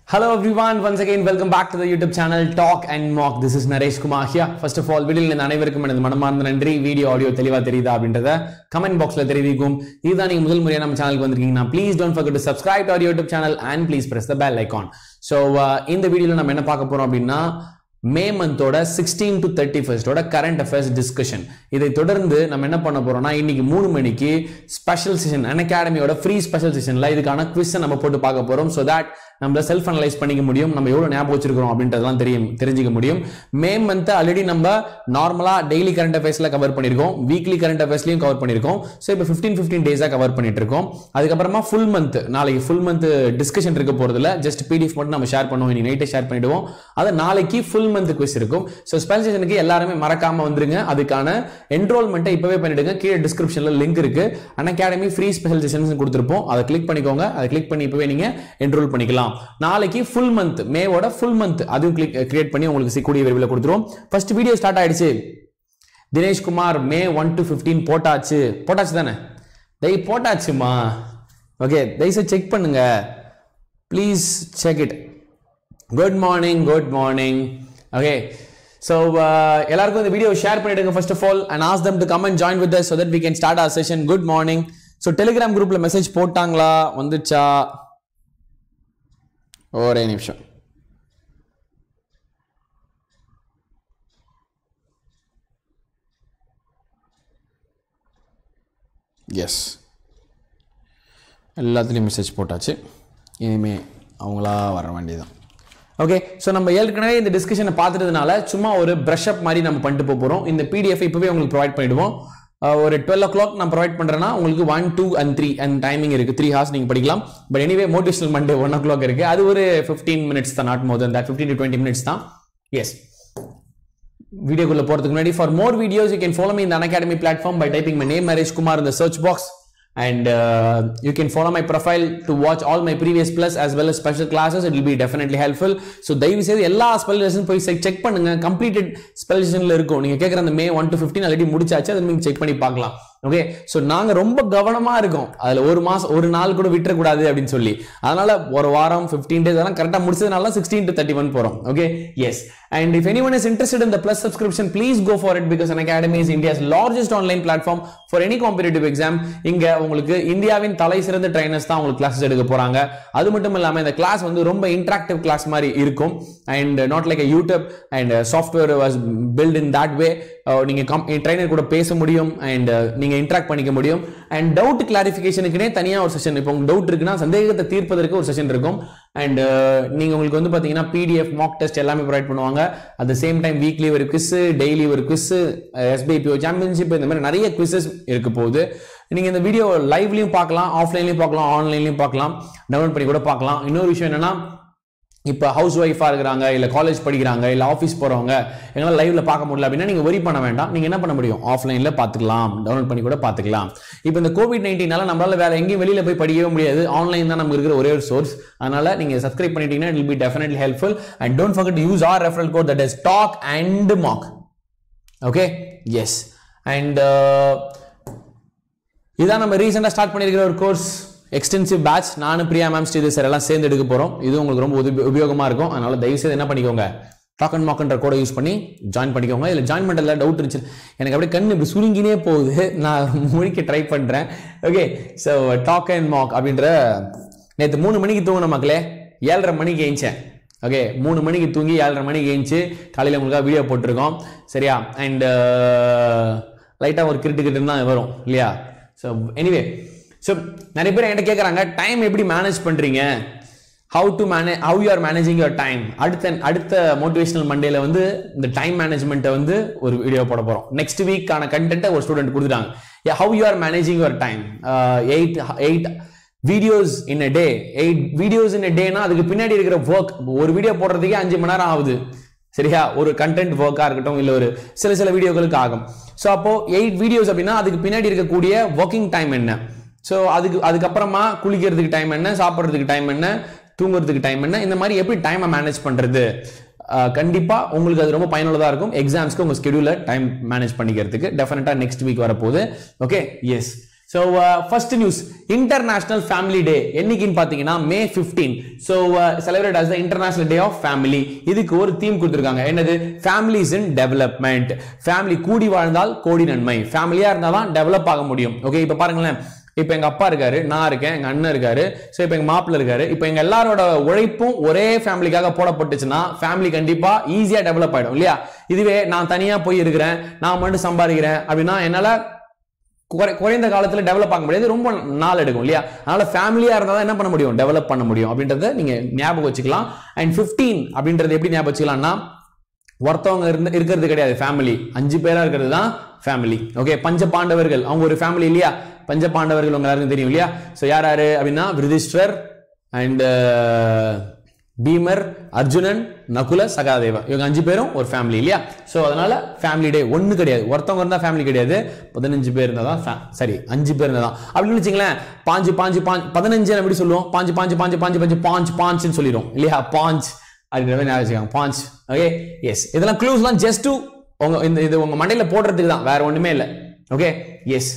Hello everyone, once again welcome back to the YouTube channel Talk and Mock. This is Naresh Kumar here. First of all, வீடியோவில் இந்த அனைவருக்கும் எனது மனமார்ந்த நன்றி video audio தெளிவா தெரியுதா அப்படின்றத கமெண்ட் பாக்ஸ்ல தெரிவிக்கும் இதுதான் நீங்க முதல் முறையா நம்ம சேனலுக்கு வந்திருக்கீங்கன்னா please don't forget to subscribe to our YouTube channel and please press the bell icon. So இந்த வீடியோல நம்ம என்ன பார்க்க போறோம் அப்படின்னா மே மந்தோட சிக்ஸ்டீன் டு தேர்ட்டி ஃபர்ஸ்டோட கரண்ட் அஃபேர்ஸ் டிஸ்கஷன் இதை தொடர்ந்து நம்ம என்ன பண்ண போறோம்னா இன்னைக்கு மூணு மணிக்கு ஸ்பெஷல் செஷன் அன் அகாடமியோட ஃப்ரீ ஸ்பெஷல் செஷன்ல இதுக்கான குவிஸை நம்ம போட்டு பார்க்க போறோம் ஸோ தட் நம்மள செல்ஃப் அனலைஸ் பண்ணிக்க முடியும் நம்ம எவ்வளவு ஞாபகம் வச்சிருக்கிறோம் அப்படின்றதெல்லாம் தெரியும் தெரிஞ்சுக்க முடியும் மே மந்த் ஆல்ரெடி நம்ம நார்மலா டெய்லி கரண்ட் அஃபேர்ஸ்ல கவர் பண்ணியிருக்கோம் வீக்லி கரண்ட் அஃபேர்ஸ்லயும் கவர் பண்ணியிருக்கோம் ஸோ இப்போ ஃபிஃப்டீன் ஃபிஃப்டீன் டேஸா கவர் பண்ணிட்டு இருக்கோம் அதுக்கப்புறமா ஃபுல் மந்த் நாளைக்கு ஃபுல் மந்த் டிஸ்கஷன் இருக்க போறதுல ஜஸ்ட் பிடிஎஃப் மட்டும் நம்ம ஷேர் பண்ணுவோம் இன்னைக்கு நைட்டே ஷேர் பண்ணிடுவோம் அது நாளைக்கு ஃபுல் மந்த் குவிஸ் இருக்கும் ஸோ ஸ்பெஷல் செஷனுக்கு எல்லாருமே மறக்காம வந்துருங்க அதுக்கான என்ரோல்மெண்ட்டை இப்பவே பண்ணிடுங்க கீழே டிஸ்கிரிப்ஷன்ல லிங்க் இருக்கு Unacademy free special sessions கொடுத்துருப்போம் அதை கிளிக் பண்ணிக்கோங்க அதை கிளிக் பண்ணி இப்பவே நீங்க என்ரோல் பண்ணிக்கலாம் நாளைக்கு ஃபுல் மந்த் மேவோட ஃபுல் மந்த் அதுவும் கிளிக் கிரியேட் பண்ணி உங்களுக்கு கூடிய விரைவில் கொடுத்துருவோம் ஃபர்ஸ்ட் வீடியோ ஸ்டார்ட் ஆயிடுச்சு Dinesh Kumar May one to fifteen போட்டாச்சு போட்டாச்சு தானே டெய் போட்டாச்சுமா ஓகே தயவுசெய்து செக் பண்ணுங்க please check it good morning good morning okay so எல்லாருக்கும் இந்த வீடியோ ஷேர் பண்ணிடுங்க first of all and ask them to come and join with so that we can start our session good morning so Telegram குரூப்ல message போட்டாங்களா வந்துச்சா ஒரே நிமிஷம் S எல்லாத்துலேயும் message போட்டாச்சு இனிமே அவங்களா வர வேண்டியதுதான் ஓகே ஸோ நம்ம ஏற்கனவே இந்த டிஸ்கஷனை பார்த்துட்டதுனால சும்மா ஒரு ப்ரஷ் அப் மாதிரி நம்ம பண்ணிட்டு போக போகிறோம் இந்த பிடிஎஃப் இப்போவே உங்களுக்கு ப்ரொவைட் பண்ணிடுவோம் அஹ் ஒரு டுவெல் ஓ கிளாக் நான் ப்ரொவைட் பண்ணுறேன்னா உங்களுக்கு one two and three and timing இருக்குது த்ரீ ஹார்ஸ் நீங்கள் படிக்கலாம் but anyway motivational Monday one o'clock இருக்குது அது ஒரு ஃபிஃப்டீன் மினிட்ஸ் தான் not more than that fifteen to twenty minutes தான் எஸ் வீடியோக்குள்ள போறதுக்கு முன்னாடி for more videos you can follow me இந்த academy platform by typing my name Naresh Kumar in the search box and uh, you can follow my profile to watch all my previous plus as well as special classes it will be definitely helpful so தயவு செய்து எல்லா spell lesson போய் check பண்ணுங்க completed spell லெசன்ல இருக்கும் நீங்க கேட்குற அந்த May one to fifteen already முடிச்சாச்சு அதை நீங்க செக் பண்ணி பார்க்கலாம் ஓகே ஸோ நாங்க ரொம்ப கவனமா இருக்கோம் அதுல ஒரு மாசம் ஒரு நாள் கூட விட்டுறக்கூடாது அப்படின்னு சொல்லி அதனால ஒரு வாரம் ஃபிஃப்டீன் டேஸ் அதெல்லாம் கரெக்டாக முடிச்சதுனால சிக்ஸ்டீன் டு தேர்ட்டி ஒன் போறோம் okay yes and if any one is interested in the plus subscription please go for it because Unacademy is India's largest online platform for any competitive exam இங்க உங்களுக்கு இந்தியாவின் தலை சிறந்த trainers தான் உங்களுக்கு classes எடுக்க போறாங்க அது மட்டும் இல்லாம இந்த கிளாஸ் வந்து ரொம்ப இன்ட்ராக்டிவ் கிளாஸ் மாதிரி இருக்கும் and not like YouTube and software was built in that way நீங்க ட்ரைனர் கூட பேச முடியும் அண்ட் நீங்க இன்ட்ராக்ட் பண்ணிக்க முடியும் அண்ட் டவுட் கிளாரிஃபிகேஷனுக்குனே தனியா ஒரு செஷன் இப்போ உங்களுக்கு டவுட் இருக்குன்னா சந்தேகத்தை தீர்ப்பதற்கு ஒரு செஷன் இருக்கும் அண்ட் நீங்க உங்களுக்கு வந்து பாத்தீங்கன்னா பிடிஎஃப் மாக் டெஸ்ட் எல்லாமே ப்ரொவைட் பண்ணுவாங்க at the same time weekly ஒரு குவிஸ் டெய்லி ஒரு குவிஸ் எஸ்பிஐபிஓ சாம்பியன்ஷிப் இந்த மாதிரி நிறைய குவிசஸ் இருக்க போகுது நீங்க இந்த வீடியோ லைவ்லயும் பார்க்கலாம் ஆஃப்லைன்லயும் பார்க்கலாம் ஆன்லைன்லயும் பார்க்கலாம் டவுன்லோட் பண்ணி கூட பார்க்கலாம் இன்னொரு விஷயம் என்னன்னா இப்போ ஹவுஸ் ஒய்ஃபாக இருக்கிறாங்க இல்லை காலேஜ் படிக்கிறாங்க இல்லை ஆஃபீஸ் போகிறவங்க எங்களால் லைவ்ல பார்க்க முடியல அப்படின்னா நீங்கள் ஒரி பண்ண வேண்டாம் நீங்கள் என்ன பண்ண முடியும் ஆஃப்லைனில் பார்த்துக்கலாம் டவுன்லோட் பண்ணி கூட பார்த்துக்கலாம் இப்போ இந்த கோவிட் நைன்டீனால நம்மளால வேற எங்கேயும் வெளியில் போய் படிக்கவே முடியாது ஆன்லைன் தான் நமக்கு இருக்கிற ஒரே ஒரு சோர்ஸ் அதனால நீங்கள் சப்ஸ்கிரைப் பண்ணிட்டீங்கன்னா it be definitely helpful and don't forget use our referral code that is talk and mock okay yes and இதான் நம்ம ரீசெண்டாக ஸ்டார்ட் பண்ணியிருக்கிற ஒரு கோர்ஸ் எக்ஸ்டென்சிவ் பேட்ச் நானும் பிரியா மேம் ஸ்ரீது சார் எல்லாம் சேர்ந்து எடுக்க போகிறோம் இது உங்களுக்கு ரொம்ப உதவி உபயோகமாக இருக்கும் அதனால தயவுசெய்து என்ன பண்ணிக்கோங்க டாக் அண்ட் மாக்ன்ற கோடை யூஸ் பண்ணி ஜாயின் பண்ணிக்கோங்க இதில் ஜாயின் பண்ணுறதுல டவுட் இருந்துச்சு எனக்கு அப்படியே கண் இப்படி சுருங்கினே போகுது நான் முழிக்க ட்ரை பண்ணுறேன் okay so talk and mock அப்படின்ற நேற்று மூணு மணிக்கு தூங்கின மக்களே ஏழரை மணிக்கு ஏஞ்சேன் ஓகே மூணு மணிக்கு தூங்கி ஏழரை மணிக்கு ஏஞ்சி காலையில் உங்களுக்காக வீடியோ போட்டிருக்கோம் சரியா அண்ட் லைட்டாக ஒரு கிரிட்டு கிட்டு தான் வரும் இல்லையா ஸோ எனிவே ஸோ நிறைய பேர் என்கிட்ட கேட்குறாங்க டைம் எப்படி மேனேஜ் பண்ணுறீங்க how to manage how you are managing your time அடுத்த அடுத்த மோட்டிவேஷனல் மண்டேல வந்து இந்த டைம் மேனேஜ்மெண்ட்டை வந்து ஒரு வீடியோ போட போகிறோம் நெக்ஸ்ட் வீக்கான கண்டென்ட்டை ஒரு ஸ்டூடெண்ட் கொடுத்துட்டாங்க how you are managing your time eight eight videos in a day eight videos in a டேனா அதுக்கு பின்னாடி இருக்கிற ஒர்க் ஒரு வீடியோ போடுறதுக்கே அஞ்சு மணி நேரம் ஆகுது சரியா ஒரு கண்டென்ட் ஒர்க்காக இருக்கட்டும் இல்லை ஒரு சில சில வீடியோக்களுக்கு ஆகும் ஸோ அப்போ எயிட் வீடியோஸ் அப்படின்னா அதுக்கு பின்னாடி இருக்கக்கூடிய ஒர்க்கிங் டைம் என்ன ஸோ அதுக்கு அதுக்கப்புறமா குளிக்கிறதுக்கு டைம் என்ன சாப்பிட்றதுக்கு டைம் என்ன தூங்குறதுக்கு டைம் என்ன இந்த மாதிரி எப்படி டைமை மேனேஜ் பண்ணுறது கண்டிப்பா உங்களுக்கு அது ரொம்ப பயனுள்ளதா இருக்கும் எக்ஸாம்ஸ்க்கு உங்க ஸ்கெடியூல டைம் மேனேஜ் பண்ணிக்கிறதுக்கு டெஃபினட்டா நெக்ஸ்ட் வீக் வரப்போகுது okay yes so so first news international family day என்னைக்குன்னு பார்த்தீங்கன்னா May fifteen so celebrate as the international day of family இதுக்கு ஒரு தீம் கொடுத்துருக்காங்க என்னது ஃபேமிலிஸ் இன் டெவலப்மெண்ட் ஃபேமிலி கூடி வாழ்ந்தால் கோடி நன்மை ஃபேமிலியா இருந்தால் தான் டெவலப் ஆக முடியும் ஓகே இப்போ பாருங்களேன் இப்போ எங்க அப்பா இருக்காரு நான் இருக்கேன் எங்க அண்ணன் இருக்காரு ஸோ இப்போ எங்க மாப்பிள்ள இருக்காரு இப்போ எங்க எல்லாரோட உழைப்பும் ஒரே ஃபேமிலிக்காக போடப்பட்டுச்சுன்னா ஃபேமிலி கண்டிப்பா ஈஸியா டெவலப் ஆயிடும் இல்லையா இதுவே நான் தனியா போய் இருக்கிறேன் நான் மட்டும் சம்பாதிக்கிறேன் அப்படின்னா என்னால குறை- குறைந்த காலத்துல டெவலப் ஆக முடியாது ரொம்ப நாள் எடுக்கும் இல்லையா அதனால ஃபேமிலியா இருந்தா தான் என்ன பண்ண முடியும் டெவலப் பண்ண முடியும் அப்படின்றத நீங்க ஞாபகம் வச்சுக்கலாம் அண்ட் 15 அப்படின்றது எப்படி ஞாபகம் வச்சுக்கலாம்னா ஒருத்தவங்க இருந்து இருக்கிறது கிடையாது ஃபேமிலி அஞ்சு பேரா இருக்கிறது தான் ஃபேமிலி ஓகே பஞ்ச பாண்டவர்கள் அவங்க ஒரு ஃபேமிலி இல்லையா பஞ்ச பாண்டவர்கள் உங்க எல்லாருக்கும் தெரியும் இல்லையா ஸோ யார் யாரு அப்படின்னா விருதிஷ்டர் அண்ட் பீமர் அர்ஜுனன் நகுல சகாதேவா இவங்க அஞ்சு பேரும் ஒரு ஃபேமிலி இல்லையா ஸோ அதனால ஃபேமிலி டே ஒன்று கிடையாது ஒருத்தவங்க இருந்தால் ஃபேமிலி கிடையாது பதினஞ்சு பேர் இருந்தால் தான் fa- சரி அஞ்சு பேர் இருந்தால் தான் அப்படின்னு வச்சுங்களேன் பாஞ்சு பாஞ்சு பாஞ்சு பதினஞ்சு எப்படி சொல்லுவோம் பாஞ்சு பாஞ்சு பாஞ்சு பாஞ்சு பாஞ்சு பாஞ்ச் பாஞ்சுன்னு சொல்லிடும் இல்லையா பாஞ்ச் அப்படின்ற மாதிரி ஞாபகம் வச்சுக்கோங்க பாஞ்ச் ஓகே எஸ் இதெல்லாம் க்ளூஸ்லாம் ஜஸ்ட் டு உங்க இந்த இது உங்க மண்டையில போடுறதுக்கு தான் வேற ஒண்ணுமே இல்லை ஓகே எஸ்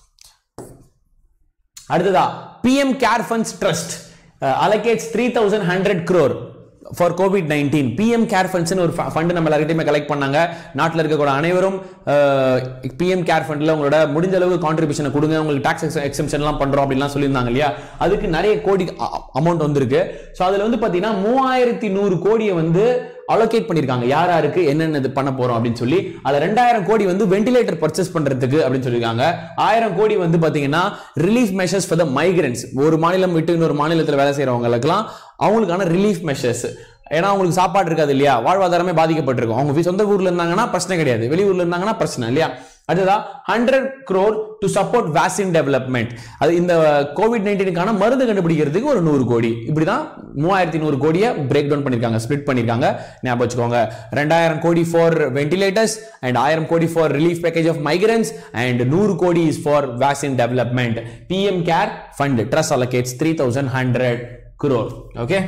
அடுத்ததா PM care funds trust allocates three thousand hundred crore for COVID nineteen PM care ஃபண்ட்ஸ்னு ஒரு ஃபண்ட் நம்ம எல்லார்கிட்டயுமே கலெக்ட் பண்ணாங்க நாட்டில் இருக்கக்கூடிய அனைவரும் பிஎம் கேர் ஃபண்டில் உங்களோட முடிஞ்ச அளவு கான்ட்ரிபியூஷனை கொடுங்க உங்களுக்கு டாக்ஸ் எக்ஸம்ஷன்லாம் பண்ணுறோம் அப்படின்லாம் சொல்லியிருந்தாங்க இல்லையா அதுக்கு நிறைய கோடி அமௌண்ட் வந்திருக்கு ஸோ அதில் வந்து பார்த்தீங்கன்னா மூவாயிரத்தி நூறு கோடியை வந்து அலோகேட் பண்ணிருக்காங்க யார் யாருக்கு என்னென்ன இது பண்ண போறோம் அப்படின்னு சொல்லி அதுல ரெண்டாயிரம் கோடி வந்து வென்டிலேட்டர் பர்ச்சேஸ் பண்றதுக்கு அப்படின்னு சொல்லியிருக்காங்க ஆயிரம் கோடி வந்து பாத்தீங்கன்னா relief measures for the migrants ஒரு மாநிலம் விட்டு இன்னொரு மாநிலத்தில் வேலை செய்யறவங்களுக்குலாம் அவங்களுக்கான ரிலீஃப் மெஷர்ஸ் ஏன்னா அவங்களுக்கு சாப்பாடு இருக்காது இல்லையா வாழ்வாதாரமே பாதிக்கப்பட்டிருக்கும் அவங்க சொந்த ஊர்ல இருந்தாங்கன்னா பிரச்சனை கிடையாது வெளியூர்ல இருந்தாங்கன்னா பிரச்சனை இல்லையா அதுதான் hundred crore to support vaccine development அது இந்த கோவிட் நைன்டீனுக்கான மருந்து கண்டுபிடிக்கிறதுக்கு ஒரு நூறு கோடி இப்படிதான் மூவாயிரத்தி நூறு கோடியை பிரேக் டவுன் பண்ணிருக்காங்க ஸ்பிளிட் பண்ணிருக்காங்க ஞாபகம் வச்சுக்கோங்க ரெண்டாயிரம் கோடி ஃபார் வென்டிலேட்டர்ஸ் அண்ட் ஆயிரம் கோடி for relief package of migrants and நூறு கோடி is for vaccine development PM care fund trust allocates three thousand hundred crore okay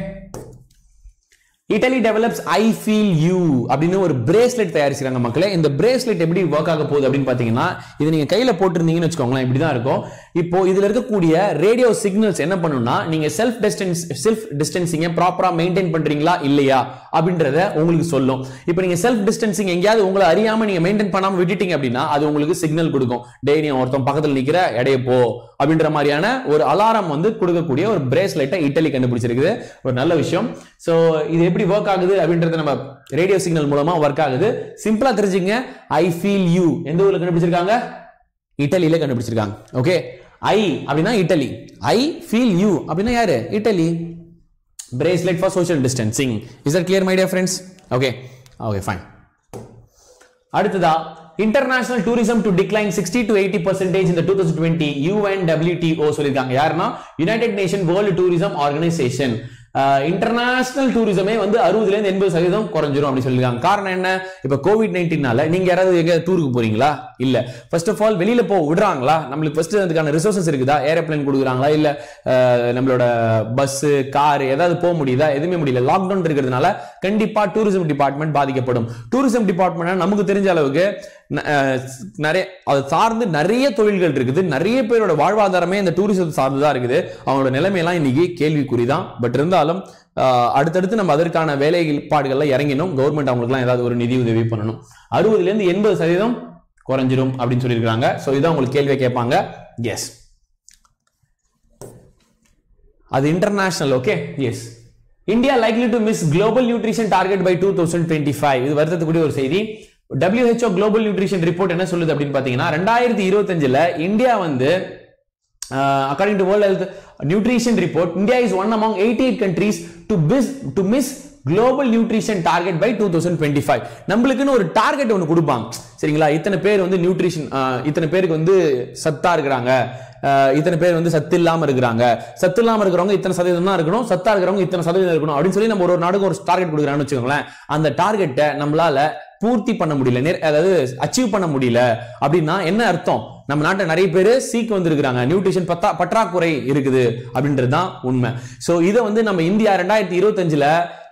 Italy develops I feel you அப்படின்னு ஒரு பிரேஸ்லெட் தயாரிச்சிருக்காங்க மக்களே இந்த பிரேஸ்லெட் எப்படி ஒர்க் ஆக போகுது அப்படின்னு பார்த்தீங்கன்னா இது நீங்க கையில போட்டிருந்தீங்கன்னு வச்சுக்கோங்களேன் இப்படி தான் இருக்கும் இப்போ இதுல இருக்கக்கூடிய ரேடியோ சிக்னல்ஸ் என்ன பண்ணும்னா நீங்க செல்ஃப் டிஸ்டன்ஸ் செல்ஃப் டிஸ்டன்சிங்கை ப்ராப்பரா மெயின்டைன் பண்றீங்களா இல்லையா அப்படின்றத உங்களுக்கு சொல்லும் இப்போ நீங்க செல்ஃப் டிஸ்டன்சிங் எங்கேயாவது உங்களை அறியாம நீங்க மெயின்டைன் பண்ணாம விட்டுட்டீங்க அப்படின்னா அது உங்களுக்கு சிக்னல் கொடுக்கும் டேய் நீ ஒருத்தன் பக்கத்துல நிக்கிற எடைய போ அப்படின்ற மாதிரியான ஒரு அலாரம் வந்து கொடுக்கக்கூடிய ஒரு பிரேஸ்லெட்டை இட்டலி கண்டுபிடிச்சிருக்குது ஒரு நல்ல விஷயம் சோ இது எப்படி ஒர்க் ஆகுது அப்படின்றது நம்ம ரேடியோ சிக்னல் மூலமா ஒர்க் ஆகுது சிம்பிளா தெரிஞ்சுங்க ஐ ஃபீல் யூ எந்த ஊர்ல கண்டுபிடிச்சிருக்காங்க இட்டலியில கண்டுபிடிச்சிருக்காங்க ஓகே ஐ அப்படின்னா இட்டலி ஐ ஃபீல் யூ அப்படின்னா யாரு Italy bracelet for social distancing is that clear my dear friends okay okay fine அடுத்ததா international tourism to decline sixty to eighty percentage இந்த டூ தௌசண்ட் டுவெண்ட்டி யூஎன்டபிள்யூடிஓ சொல்லியிருக்காங்க யாருன்னா United Nation World Tourism Organization international டூரிசமே வந்து அறுபதுல இருந்து எண்பது சதவீதம் குறைஞ்சிரும் அப்படின்னு சொல்லியிருக்காங்க காரணம் என்ன இப்ப கோவிட் நைன்டீன்னால நீங்க யாராவது எங்க டூருக்கு போறீங்களா இல்ல ஃபர்ஸ்ட் ஆஃப் ஆல் வெளியில போ விடுறாங்களா நம்மளுக்கு ஃபர்ஸ்ட் அதுக்கான ரிசோர்சஸ் இருக்குதா ஏரோப்ளேன் கொடுக்குறாங்களா இல்ல அஹ், நம்மளோட பஸ் கார் ஏதாவது போக முடியுதா எதுவுமே முடியல லாக்டவுன் இருக்கிறதுனால கண்டிப்பா டூரிசம் டிபார்ட்மெண்ட் பாதிக்கப்படும் டூரிசம் டிபார்ட்மெண்ட் நமக்கு தெரிஞ்ச அளவுக்கு ந- அஹ், நிறைய அது சார்ந்து நிறைய தொழில்கள் இருக்குது நிறைய பேரோட வாழ்வாதாரமே இந்த டூரிசம் சார்ந்து தான் இருக்குது அவங்களோட நிலைமையெல்லாம் இன்னைக்கு கேள்விக்குறிதான் பட் இருந்தாலும் அஹ், அடுத்தடுத்து நம்ம அதற்கான வேலைப்பாடுகள்ல இறங்கினோம் கவர்மெண்ட் அவங்களுக்குலாம் ஏதாவது ஒரு நிதி உதவி பண்ணணும் அறுபதுல இருந்து எண்பது சதவீதம் குறைஞ்சிரும் அப்படின்னு சொல்லியிருக்காங்க ஸோ இதான் உங்களுக்கு கேள்வியை கேட்பாங்க எஸ் அது international okay yes India likely to miss global nutrition target by two thousand twenty five இது வருத்தத்துக்குரிய ஒரு செய்தி WHO குளோபல் நியூட்ரிஷன் ரிப்போர்ட் என்ன சொல்லுது அப்படின்னு பார்த்தீங்கன்னா ரெண்டாயிரத்தி இருபத்தஞ்சுல இந்தியா வந்து according to world health nutrition report India is one among eighty eight countries to miss to miss global nutrition target by two thousand twenty five நம்மளுக்குன்னு ஒரு டார்கெட் ஒன்று கொடுப்பாங்க சரிங்களா இத்தனை பேர் வந்து நியூட்ரிஷன் இத்தனை பேருக்கு வந்து சத்தா இருக்கிறாங்க அஹ், இத்தனை பேர் வந்து சத்து இல்லாம இருக்கிறாங்க சத்து இல்லாம இருக்கிறவங்க இத்தனை சதவீதம் தான் இருக்கணும் சத்தா இருக்கிறவங்க இத்தனை சதவீதம் இருக்கணும் அப்படின்னு சொல்லி நம்ம ஒரு ஒரு நாடுக்கு ஒரு டார்கெட் கொடுக்குறான்னு வச்சுக்கோங்களேன் அந்த டார்கெட்டை நம்மளால பூர்த்தி பண்ண முடியல நேர்- அதாவது அச்சீவ் பண்ண முடியல அப்படின்னா என்ன அர்த்தம் நம்ம நாட்டில் நிறைய பேர் சீக்கு வந்திருக்கிறாங்க நியூட்ரிஷன் பத்தா பற்றாக்குறை இருக்குது அப்படின்றது தான் உண்மை ஸோ இதை வந்து நம்ம இந்தியா ரெண்டாயிரத்தி இருபத்தஞ்சுல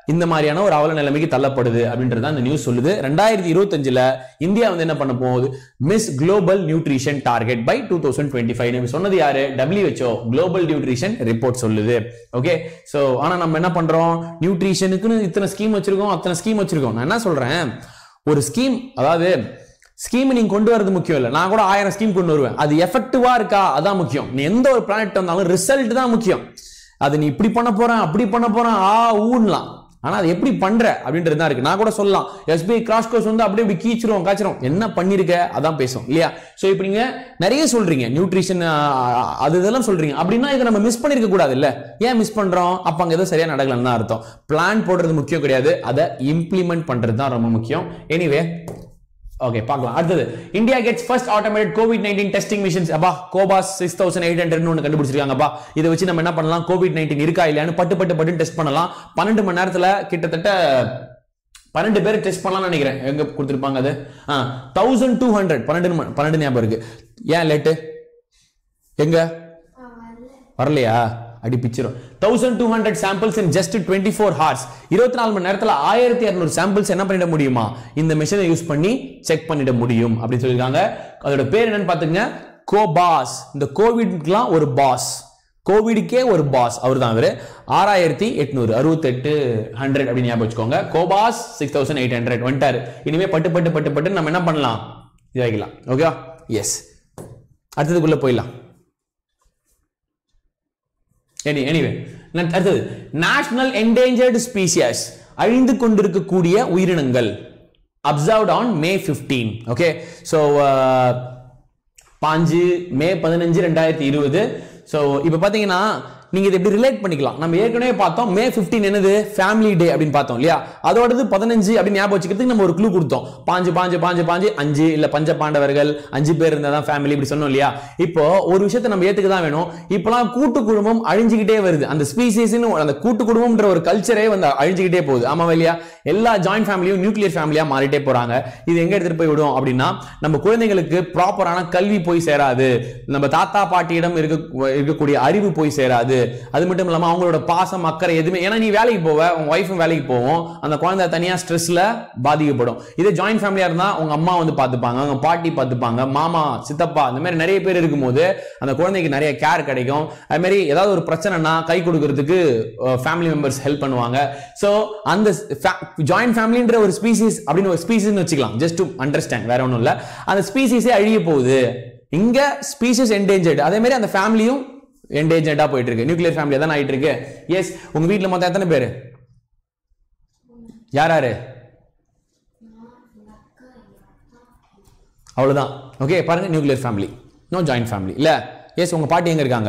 இந்த மாதிரியான ஒரு அவல நிலைமைக்கு தள்ளப்படுது அப்படின்றது அந்த நியூஸ் சொல்லுது ரெண்டாயிரத்தி இருபத்தஞ்சுல இந்தியா வந்து என்ன பண்ண போகுது miss global nutrition target by two thousand twenty five சொன்னது யாரு WHO குளோபல் நியூட்ரிஷன் ரிப்போர்ட் சொல்லுது ஓகே சோ ஆனா நம்ம என்ன பண்றோம் நியூட்ரிஷனுக்குன்னு இத்தனை ஸ்கீம் வச்சிருக்கோம் அத்தனை ஸ்கீம் வச்சிருக்கோம் நான் என்ன சொல்றேன் ஒரு ஸ்கீம் அதாவது ஸ்கீம் நீங்க கொண்டு வரது முக்கியம் இல்ல நான் கூட ஆயிரம் ஸ்கீம் கொண்டு வருவேன் அது எஃபெக்டிவா இருக்கா அதான் முக்கியம் நீ எந்த ஒரு பிளானட் வந்தாலும் ரிசல்ட் தான் முக்கியம் அது நீ இப்படி பண்ண போறேன் அப்படி பண்ண போறேன் ஆ ஊன்லாம் ஆனா அது எப்படி பண்ற அப்படின்றது தான் இருக்கு நான் கூட சொல்லலாம் எஸ்பிஐ கிராஷ் கோர்ஸ் வந்து அப்படியே இப்படி கீச்சிரும் காய்ச்சிரும் என்ன பண்ணிருக்க அதான் பேசும் இல்லையா சோ இப்போ நீங்க நிறைய சொல்றீங்க நியூட்ரிஷன் அது இதெல்லாம் சொல்றீங்க அப்படின்னா இதை நம்ம மிஸ் பண்ணிருக்க கூடாது இல்ல ஏன் மிஸ் பண்றோம் அப்ப அங்க ஏதோ சரியா நடக்கலன்னு தான் அர்த்தம் பிளான் போடுறது முக்கியம் கிடையாது அதை இம்ப்ளிமெண்ட் பண்றது தான் ரொம்ப முக்கியம் எனிவே ஓகே பார்க்கலாம் அடுத்தது India gets first automated COVID nineteen testing machines அப்பா cobas six thousand eight hundred ஒன்று கண்டுபிடிச்சிருக்காங்கப்பா இதை வச்சு நம்ம என்ன பண்ணலாம் கோவிட் நைன்டீன் இருக்கா இல்லையான்னு பட்டு பட்டு பட்டு டெஸ்ட் பண்ணலாம் பன்னெண்டு மணி நேரத்துல கிட்டத்தட்ட பன்னெண்டு பேர் டெஸ்ட் பண்ணலாம்னு நினைக்கிறேன் எங்க கொடுத்துருப்பாங்க அது ஆ தௌசண்ட் டூ ஹண்ட்ரட் பன்னெண்டு ம- பன்னெண்டு ஞாபகம் இருக்கு ஏன் லேட்டு எங்க வரலையா அடி பிச்சிரும் thousand two hundred samples in just twenty four hours இருபத்தி நாலு மணி நேரத்தில் ஆயிரத்தி இரநூறு சாம்பிள்ஸ் என்ன பண்ணிட முடியுமா இந்த மிஷினை யூஸ் பண்ணி செக் பண்ணிட முடியும் அப்படின்னு சொல்லியிருக்காங்க அதோட பேர் என்னன்னு பார்த்துங்க கோபாஸ் இந்த கோவிட்லாம் ஒரு பாஸ் கோவிடுக்கே ஒரு பாஸ் அவர் தான் அவர் ஆறாயிரத்தி எட்நூறு அறுபத்தெட்டு ஹண்ட்ரட் அப்படின்னு ஞாபகம் வச்சுக்கோங்க cobas six thousand eight hundred வந்துட்டாரு இனிமே பட்டு பட்டு பட்டு பட்டு நம்ம என்ன பண்ணலாம் இதாகிக்கலாம் ஓகேவா எஸ் அடுத்ததுக்குள்ள போயிடலாம் எனி எனிவே அடுத்தது நேஷனல் என்டேஞ்சர்டு ஸ்பீசியஸ் அழிந்து கொண்டிருக்கக்கூடிய உயிரினங்கள் observed on May 15 okay so பாஞ்சு மே பதினஞ்சு ரெண்டாயிரத்தி இருபது ஸோ இப்போ பார்த்தீங்கன்னா நீங்க இதை எப்படி ரிலேட் பண்ணிக்கலாம் நம்ம ஏற்கனவே பார்த்தோம் மே 15 என்னது ஃபேமிலி டே அப்படின்னு பார்த்தோம் இல்லையா அதோடது பதினஞ்சு அப்படின்னு ஞாபகம் வச்சுக்கிறதுக்கு நம்ம ஒரு க்ளூ கொடுத்தோம் பாஞ்சு பாஞ்சு பாஞ்சு பாஞ்சு அஞ்சு இல்ல பஞ்ச பாண்டவர்கள் அஞ்சு பேர் இருந்தா தான் ஃபேமிலி இப்படி சொன்னோம் இல்லையா இப்போ ஒரு விஷயத்தை நம்ம ஏத்துக்க தான் வேணும் இப்போலாம் கூட்டு குடும்பம் அழிஞ்சுக்கிட்டே வருது அந்த ஸ்பீசிஸ்னு அந்த கூட்டு குடும்பம்ன்ற ஒரு கல்ச்சரே வந்து அழிஞ்சுக்கிட்டே போகுது ஆமாவா இல்லையா எல்லா ஜாயிண்ட் ஃபேமிலியும் நியூக்ளியர் ஃபேமிலியா மாறிட்டே போறாங்க இது எங்க எடுத்துட்டு போய் விடும் அப்படின்னா நம்ம குழந்தைங்களுக்கு ப்ராப்பரான கல்வி போய் சேராது நம்ம தாத்தா பாட்டியிடம் இருக்க இருக்கக்கூடிய அறிவு போய் சேராது அது மட்டும் இல்லாம அவங்களோட பாசம் அக்கறை எதுவுமே ஏன்னா நீ வேலைக்கு போவ உங்க ஒய்ஃபும் வேலைக்கு போவோம் அந்த குழந்தை தனியா ஸ்ட்ரெஸ்ல பாதிக்கப்படும் இதே ஜாயிண்ட் ஃபேமிலியா இருந்தா உங்க அம்மா வந்து பார்த்துப்பாங்க அவங்க பாட்டி பார்த்துப்பாங்க மாமா சித்தப்பா இந்த மாதிரி நிறைய பேர் இருக்கும்போது அந்த குழந்தைக்கு நிறைய கேர் கிடைக்கும் அது மாதிரி ஏதாவது ஒரு பிரச்சனைனா கை கொடுக்கறதுக்கு ஃபேமிலி மெம்பர்ஸ் ஹெல்ப் பண்ணுவாங்க ஸோ அந்த ஜாயிண்ட் ஃபேமிலின்ற ஒரு ஸ்பீசிஸ் அப்படின்னு ஒரு ஸ்பீசிஸ்னு வச்சுக்கலாம் ஜஸ்ட் டு அண்டர்ஸ்டாண்ட் வேற ஒன்றும் இல்லை அந்த ஸ்பீசிஸே அழிய போகுது இங்க ஸ்பீசிஸ் என்டேஞ்சர்டு அதே மாதிரி அந்த ஃபேமிலியும் என்டேஞ்சர்டா போயிட்டு இருக்கு நியூக்ளியர் ஃபேமிலி தான் ஆயிட்டு இருக்கு எஸ் உங்க வீட்ல மொத்தம் எத்தனை பேர் யார் யாரு அவ்வளவுதான் ஓகே பாருங்க nuclear family no joint family இல்ல எஸ் உங்க பாட்டி எங்க இருக்காங்க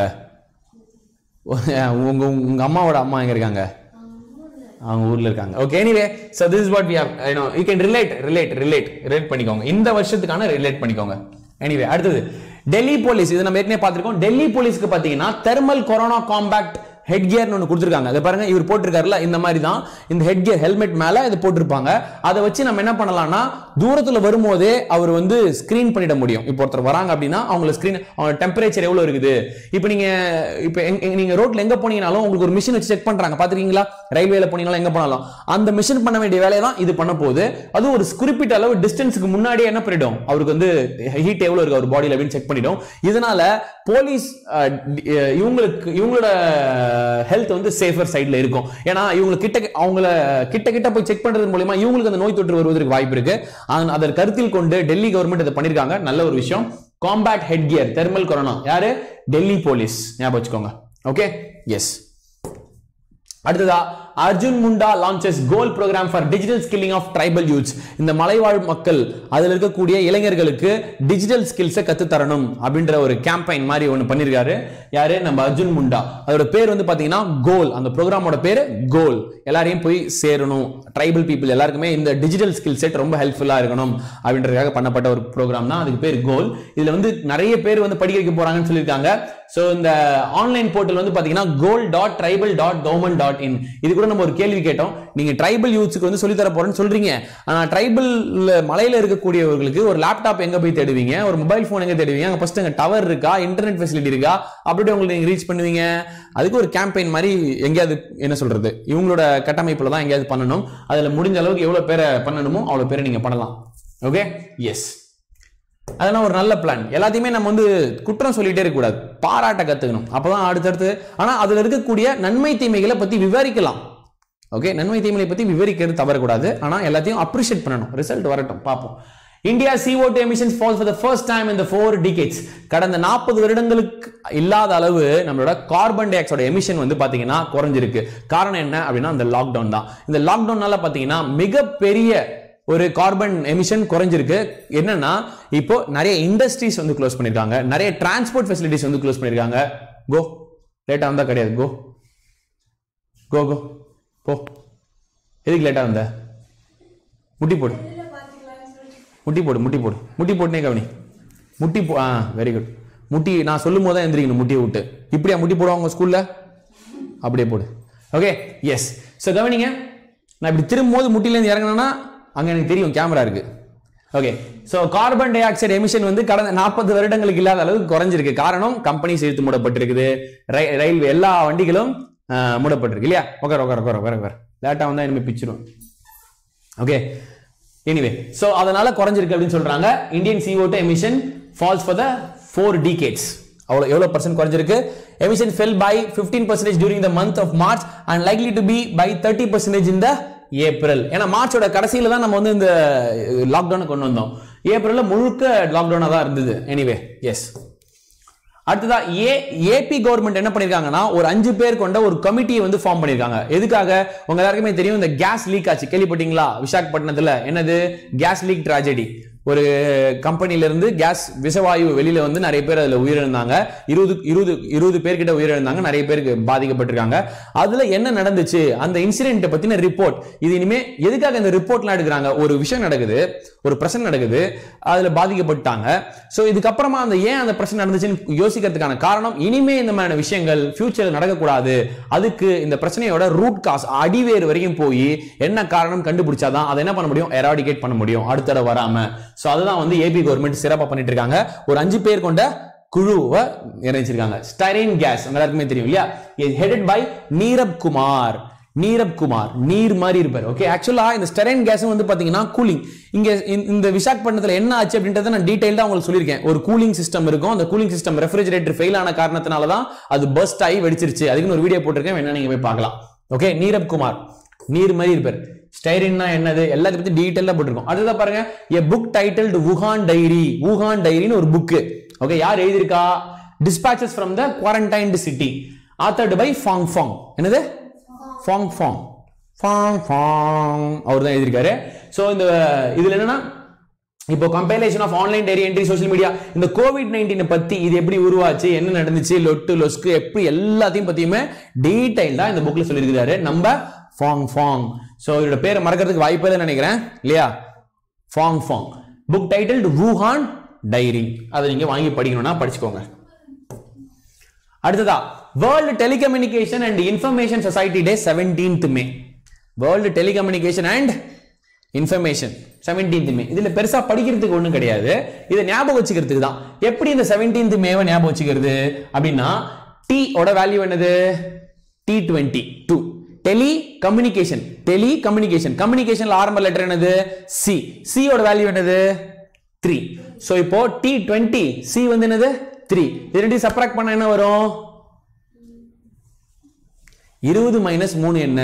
உங்க உங்க அம்மாவோட அம்மா எங்க இருக்காங்க அவங்க ஊர்ல இருக்காங்க okay anyway so this is what we have you know you can relate relate relate relate பண்ணிக்கோங்க இந்த வருஷத்துக்கான ரிலேட் பண்ணிக்கோங்க எனிவே அடுத்தது டெல்லி போலீஸ் இது நம்ம ஏற்கனவே பார்த்திருக்கோம் டெல்லி போலீஸ்க்கு பாத்தீங்கன்னா தெர்மல் கொரோனா காம்பேக்ட் ஹெட் கியர்னு ஒன்று கொடுத்துருக்காங்க அதை பாருங்க இவர் போட்டிருக்காருல இந்த மாதிரி தான் இந்த ஹெட் கியர் ஹெல்மெட் மேல இது போட்டிருப்பாங்க அதை வச்சு நம்ம என்ன பண்ணலாம்னா தூரத்துல வரும்போதே அவர் வந்து ஸ்கிரீன் பண்ணிட முடியும் இப்போ ஒருத்தர் வராங்க அப்படின்னா அவங்கள ஸ்கிரீன் அவங்க டெம்பரேச்சர் எவ்வளவு இருக்குது இப்போ நீங்க இப்போ எங்க- நீங்க ரோட்ல எங்க போனீங்கனாலும் உங்களுக்கு ஒரு மிஷின் வச்சு செக் பண்றாங்க பாத்துருக்கீங்களா ரயில்வேல போனீங்களா எங்க போனாலும் அந்த மிஷின் பண்ண வேண்டிய வேலையை தான் இது பண்ண போகுது அதுவும் ஒரு குறிப்பிட்ட அளவு டிஸ்டன்ஸுக்கு முன்னாடியே என்ன பண்ணிடும் அவருக்கு வந்து ஹீட் எவ்வளவு இருக்கு அவர் பாடியில அப்படின்னு செக் பண்ணிடும் இதனால போலீஸ் அஹ், டி- அஹ், இவங்களுக்கு இவங்களோட ஹெல்த் வந்து சேஃபர் சைடுல இருக்கும் ஏன்னா இவங்க கிட்ட அவங்கள கிட்ட கிட்ட போய் செக் பண்றது மூலமா இவங்களுக்கு அந்த நோய் தொற்று வருவதற்கு வாய்ப்பு இருக்கு ஆனா, அதை கருத்தில் கொண்டு டெல்லி கவர்மெண்ட் இதை பண்ணிருக்காங்க நல்ல ஒரு விஷயம் compact head gear thermal corona யாரு டெல்லி போலீஸ் ஞாபகம் வச்சுக்கோங்க ஓகே எஸ் அடுத்ததா Arjun Munda launches goal program for digital skilling of tribal youths இந்த மலைவாழ் மக்கள் அதில் இருக்கக்கூடிய இளைஞர்களுக்கு டிஜிட்டல் ஸ்கில்ஸை கத்து தரணும் அப்படின்ற ஒரு கேம்பெயின் மாதிரி ஒன்று பண்ணியிருக்காரு யாரு நம்ம அர்ஜுன் முண்டா அதோட பேர் வந்து பாத்தீங்கன்னா கோல் அந்த ப்ரோக்ராமோட பேர் கோல் எல்லாரையும் போய் சேரணும் ட்ரைபல் பீப்புள் எல்லாருக்குமே இந்த டிஜிட்டல் ஸ்கில் செட் ரொம்ப ஹெல்ப்ஃபுல்லா இருக்கணும் அப்படின்றதுக்காக பண்ணப்பட்ட ஒரு ப்ரோக்ராம் தான் அதுக்கு பேர் கோல் இதுல வந்து நிறைய பேர் வந்து படிக்க வைக்க போறாங்கன்னு சொல்லியிருக்காங்க ஸோ இந்த ஆன்லைன் போர்ட்டல் வந்து பாத்தீங்கன்னா goal dot tribal dot government dot in இது கூட நம்ம ஒரு கேள்வி கேட்டோம் நீங்க ட்ரைபல் யூத்ஸ்க்கு வந்து சொல்லித்தர போறேன்னு சொல்றீங்க ஆனா ட்ரைபல் மலையில இருக்கக்கூடியவர்களுக்கு ஒரு லேப்டாப் எங்க போய் தேடுவீங்க ஒரு மொபைல் ஃபோன் எங்க தேடுவீங்க அங்க ஃபர்ஸ்ட் அங்க டவர் இருக்கா இன்டர்நெட் ஃபெசிலிட்டி இருக்கா அப்படி உங்களுக்கு நீங்க ரீச் பண்ணுவீங்க அதுக்கு ஒரு கேம்பெயின் மாதிரி எங்கேயாவது என்ன சொல்றது இவங்களோட கட்டமைப்புல தான் எங்கேயாவது பண்ணணும் அதுல முடிஞ்ச அளவுக்கு எவ்வளவு பேரை பண்ணணுமோ அவ்வளவு பேரை நீங்க பண்ணலாம் ஓகே எஸ் அதெல்லாம் ஒரு நல்ல பிளான் எல்லாத்தையுமே நம்ம வந்து குற்றம் சொல்லிட்டே இருக்கக்கூடாது பாராட்ட கத்துக்கணும் அப்பதான் அடுத்தடுத்து ஆனா அதுல இருக்கக்கூடிய நன்மை தீமைகளை பத்தி விவரிக்கலாம் ஓகே நன்மை தீமைகளை பத்தி விவரிக்கிறது தவறக்கூடாது ஆனா எல்லாத்தையும் அப்ரிஷியேட் பண்ணணும் ரிசல்ட் வரட்டும் பார்ப்போம் India CO2 emissions falls for the first time இந்த ஃபோர் டிகேட்ஸ் கடந்த நாற்பது வருடங்களுக்கு இல்லாத அளவு நம்மளோட கார்பன் டை ஆக்சைடு எமிஷன் வந்து பாத்தீங்கன்னா குறைஞ்சிருக்கு காரணம் என்ன அப்படின்னா இந்த லாக்டவுன் தான் இந்த லாக்டவுன்னால பாத்தீங்கன்னா மிகப்பெரிய ஒரு கார்பன் எமிஷன் குறைஞ்சிருக்கு என்னன்னா இப்போ நிறைய இண்டஸ்ட்ரீஸ் வந்து க்ளோஸ் பண்ணிருக்காங்க நிறைய டிரான்ஸ்போர்ட் ஃபெசிலிட்டிஸ் வந்து க்ளோஸ் பண்ணிருக்காங்க கோ லேட்டா வந்தா கிடையாது கோ கோ கோ போ எதுக்கு லேட்டா வந்த முட்டி போடு முட்டி போடு முட்டி போடு முட்டி போட்டுனே கவனி முட்டி போ ஆ வெரி குட் முட்டி நான் சொல்லும் போது தான் எந்திரிக்கணும் முட்டியை விட்டு இப்படியா முட்டி போடுவாங்க ஸ்கூல்ல அப்படியே போடு ஓகே எஸ் ஸோ கவனிங்க நான் இப்படி திரும்பும்போது முட்டிலேருந்து இறங்கினேன்னா அங்கே எனக்கு தெரியும் கேமரா இருக்கு okay so carbon dioxide emission வந்து கடந்த நாற்பது வருடங்களுக்கு இல்லாத அளவுக்கு குறைஞ்சிருக்கு காரணம் கம்பெனிஸ் இழுத்து மூடப்பட்டிருக்குது ரை- ரயில்வே எல்லா வண்டிகளும் ஆஹ், மூடப்பட்டிருக்கு இல்லையா உட்கார் உட்கார் உட்கார் உட்கார் உட்கார் லேட்டாக வந்தால் இனிமேல் பிச்சிரும் ஓகே எனிவே சோ அதனால குறைஞ்சிருக்கு அப்படின்னு சொல்றாங்க Indian CO2 emission falls for the four decades அவ்வளோ எவ்வளோ பர்சன்ட் குறைஞ்சிருக்கு emission fell by fifteen percentage during the month of March and likely to be by thirty percentage இந்த ஏப்ரல் ஏன்னா மார்ச்சோட கடைசியில தான் நம்ம வந்து இந்த லாக்டவுனை கொண்டு வந்தோம் ஏப்ரல்ல முழுக்க லாக்டவுனாக தான் இருந்தது எனிவே எஸ் அடுத்ததா ஏ ஏபி கவர்மெண்ட் என்ன பண்ணிருக்காங்கன்னா ஒரு அஞ்சு பேர் கொண்ட ஒரு கமிட்டியை வந்து ஃபார்ம் பண்ணிருக்காங்க எதுக்காக உங்க எல்லாருக்குமே தெரியும் இந்த கேஸ் லீக் ஆச்சு கேள்விப்பட்டீங்களா விசாகப்பட்டினத்துல என்னது கேஸ் லீக் tragedy ஒரு கம்பெனில இருந்து கேஸ் விஷவாயு வெளியில வந்து நிறைய பேர் அதுல உயிரிழந்தாங்க இருபது இருபது இருபது பேர்கிட்ட உயிரிழந்தாங்க நிறைய பேருக்கு பாதிக்கப்பட்டிருக்காங்க அதுல என்ன நடந்துச்சு அந்த இன்சிடென்ட் பத்தின ரிப்போர்ட் இது இனிமே எதுக்காக இந்த ரிப்போர்ட்லாம் எடுக்கிறாங்க ஒரு விஷயம் நடக்குது ஒரு பிரச்சனை நடக்குது அதுல பாதிக்கப்பட்டாங்க சோ இதுக்கப்புறமா அந்த ஏன் அந்த பிரச்சனை நடந்துச்சுன்னு யோசிக்கிறதுக்கான காரணம் இனிமே இந்த மாதிரியான விஷயங்கள் ஃபியூச்சர்ல நடக்கக்கூடாது அதுக்கு இந்த பிரச்சனையோட ரூட் காஸ் அடிவேர் வரைக்கும் போய் என்ன காரணம் கண்டுபிடிச்சாதான் அதை என்ன பண்ண முடியும் எராடிகேட் பண்ண முடியும் அடுத்த தடவை வராம சோ அதுதான் வந்து ஏபி கவர்மெண்ட் சிறப்பா பண்ணிட்டு இருக்காங்க ஒரு அஞ்சு பேர் கொண்ட குழுவை இணைச்சிருக்காங்க ஸ்டைரின் கேஸ் உங்க எல்லாருக்குமே தெரியும் இல்லையா ஹெடட் பை நீரப் குமார் நீரப் குமார் நீர் மாதிரி இருப்பார் ஓகே ஆக்சுவலா இந்த ஸ்டெரைன் கேஸ் வந்து பாத்தீங்கன்னா கூலிங் இங்க இந்த- இந்த விசாகப்பட்டினத்துல என்ன ஆச்சு அப்படின்றத நான் டீடைல்டா உங்களுக்கு சொல்லியிருக்கேன் ஒரு கூலிங் சிஸ்டம் இருக்கும் அந்த கூலிங் சிஸ்டம் ரெஃப்ரிஜரேட்டர் ஃபெயில் ஆன காரணத்தினால தான் அது பஸ்ட் ஆகி வெடிச்சிருச்சு அதுக்குன்னு ஒரு வீடியோ போட்டிருக்கேன் வேணா நீங்க போய் பார்க்கலாம் ஓகே நீரப் குமார் நீர் மாதிரி இருப்பார் ஸ்டைரின்னா என்னது எல்லாத்தையும் பத்தி டீடைலா போட்டிருக்கோம் அடுத்ததா பாருங்க a book titled Wuhan diary Wuhan டைரின்னு ஒரு புக் ஓகே யார் எழுதியிருக்கா dispatches from the quarantined city authored by Fang Fang என்னது ஃபாங் ஃபாங் ஃபாங் ஃபாங் அவர் தான் எழுதியிருக்காரு ஸோ இந்த இதுல என்னன்னா இப்போ compilation of online diary entry social media இந்த கோவிட் நைன்டீனை பத்தி இது எப்படி உருவாச்சு என்ன நடந்துச்சு லொட்டு லொஸ்கு எப்படி எல்லாத்தையும் பத்தியுமே டீடைல்டா இந்த புக்ல சொல்லியிருக்கிறாரு நம்ம ஃபாங் ஃபாங் ஸோ இதோட பேரை மறக்கிறதுக்கு வாய்ப்பே இல்லைன்னு நினைக்கிறேன் இல்லையா Fang Fang book title Wuhan diary அதை நீங்க வாங்கி படிக்கணும்னா படிச்சுக்கோங்க அடுத்ததா world telecommunication and information society day 17th May world telecommunication and information 17th May இதுல பெருசா படிக்கிறதுக்கு ஒண்ணும் கிடையாது இதை ஞாபகம் வச்சுக்கிறதுக்கு தான் எப்படி இந்த 17th மேவை ஞாபகம் வச்சுக்கிறது அப்படின்னா டி ஓட வேல்யூ என்னது T twenty two tele communication tele communication கம்யூனிகேஷன்ல ஆரம்ப லெட்டர் என்னது சி சி ஓட வேல்யூ என்னது த்ரீ ஸோ இப்போ டி டுவெண்ட்டி சி வந்து என்னது த்ரீ இது ரெண்டையும் சப்ராக்ட் பண்ண என்ன வரும் இருபது மைனஸ் மூணு என்ன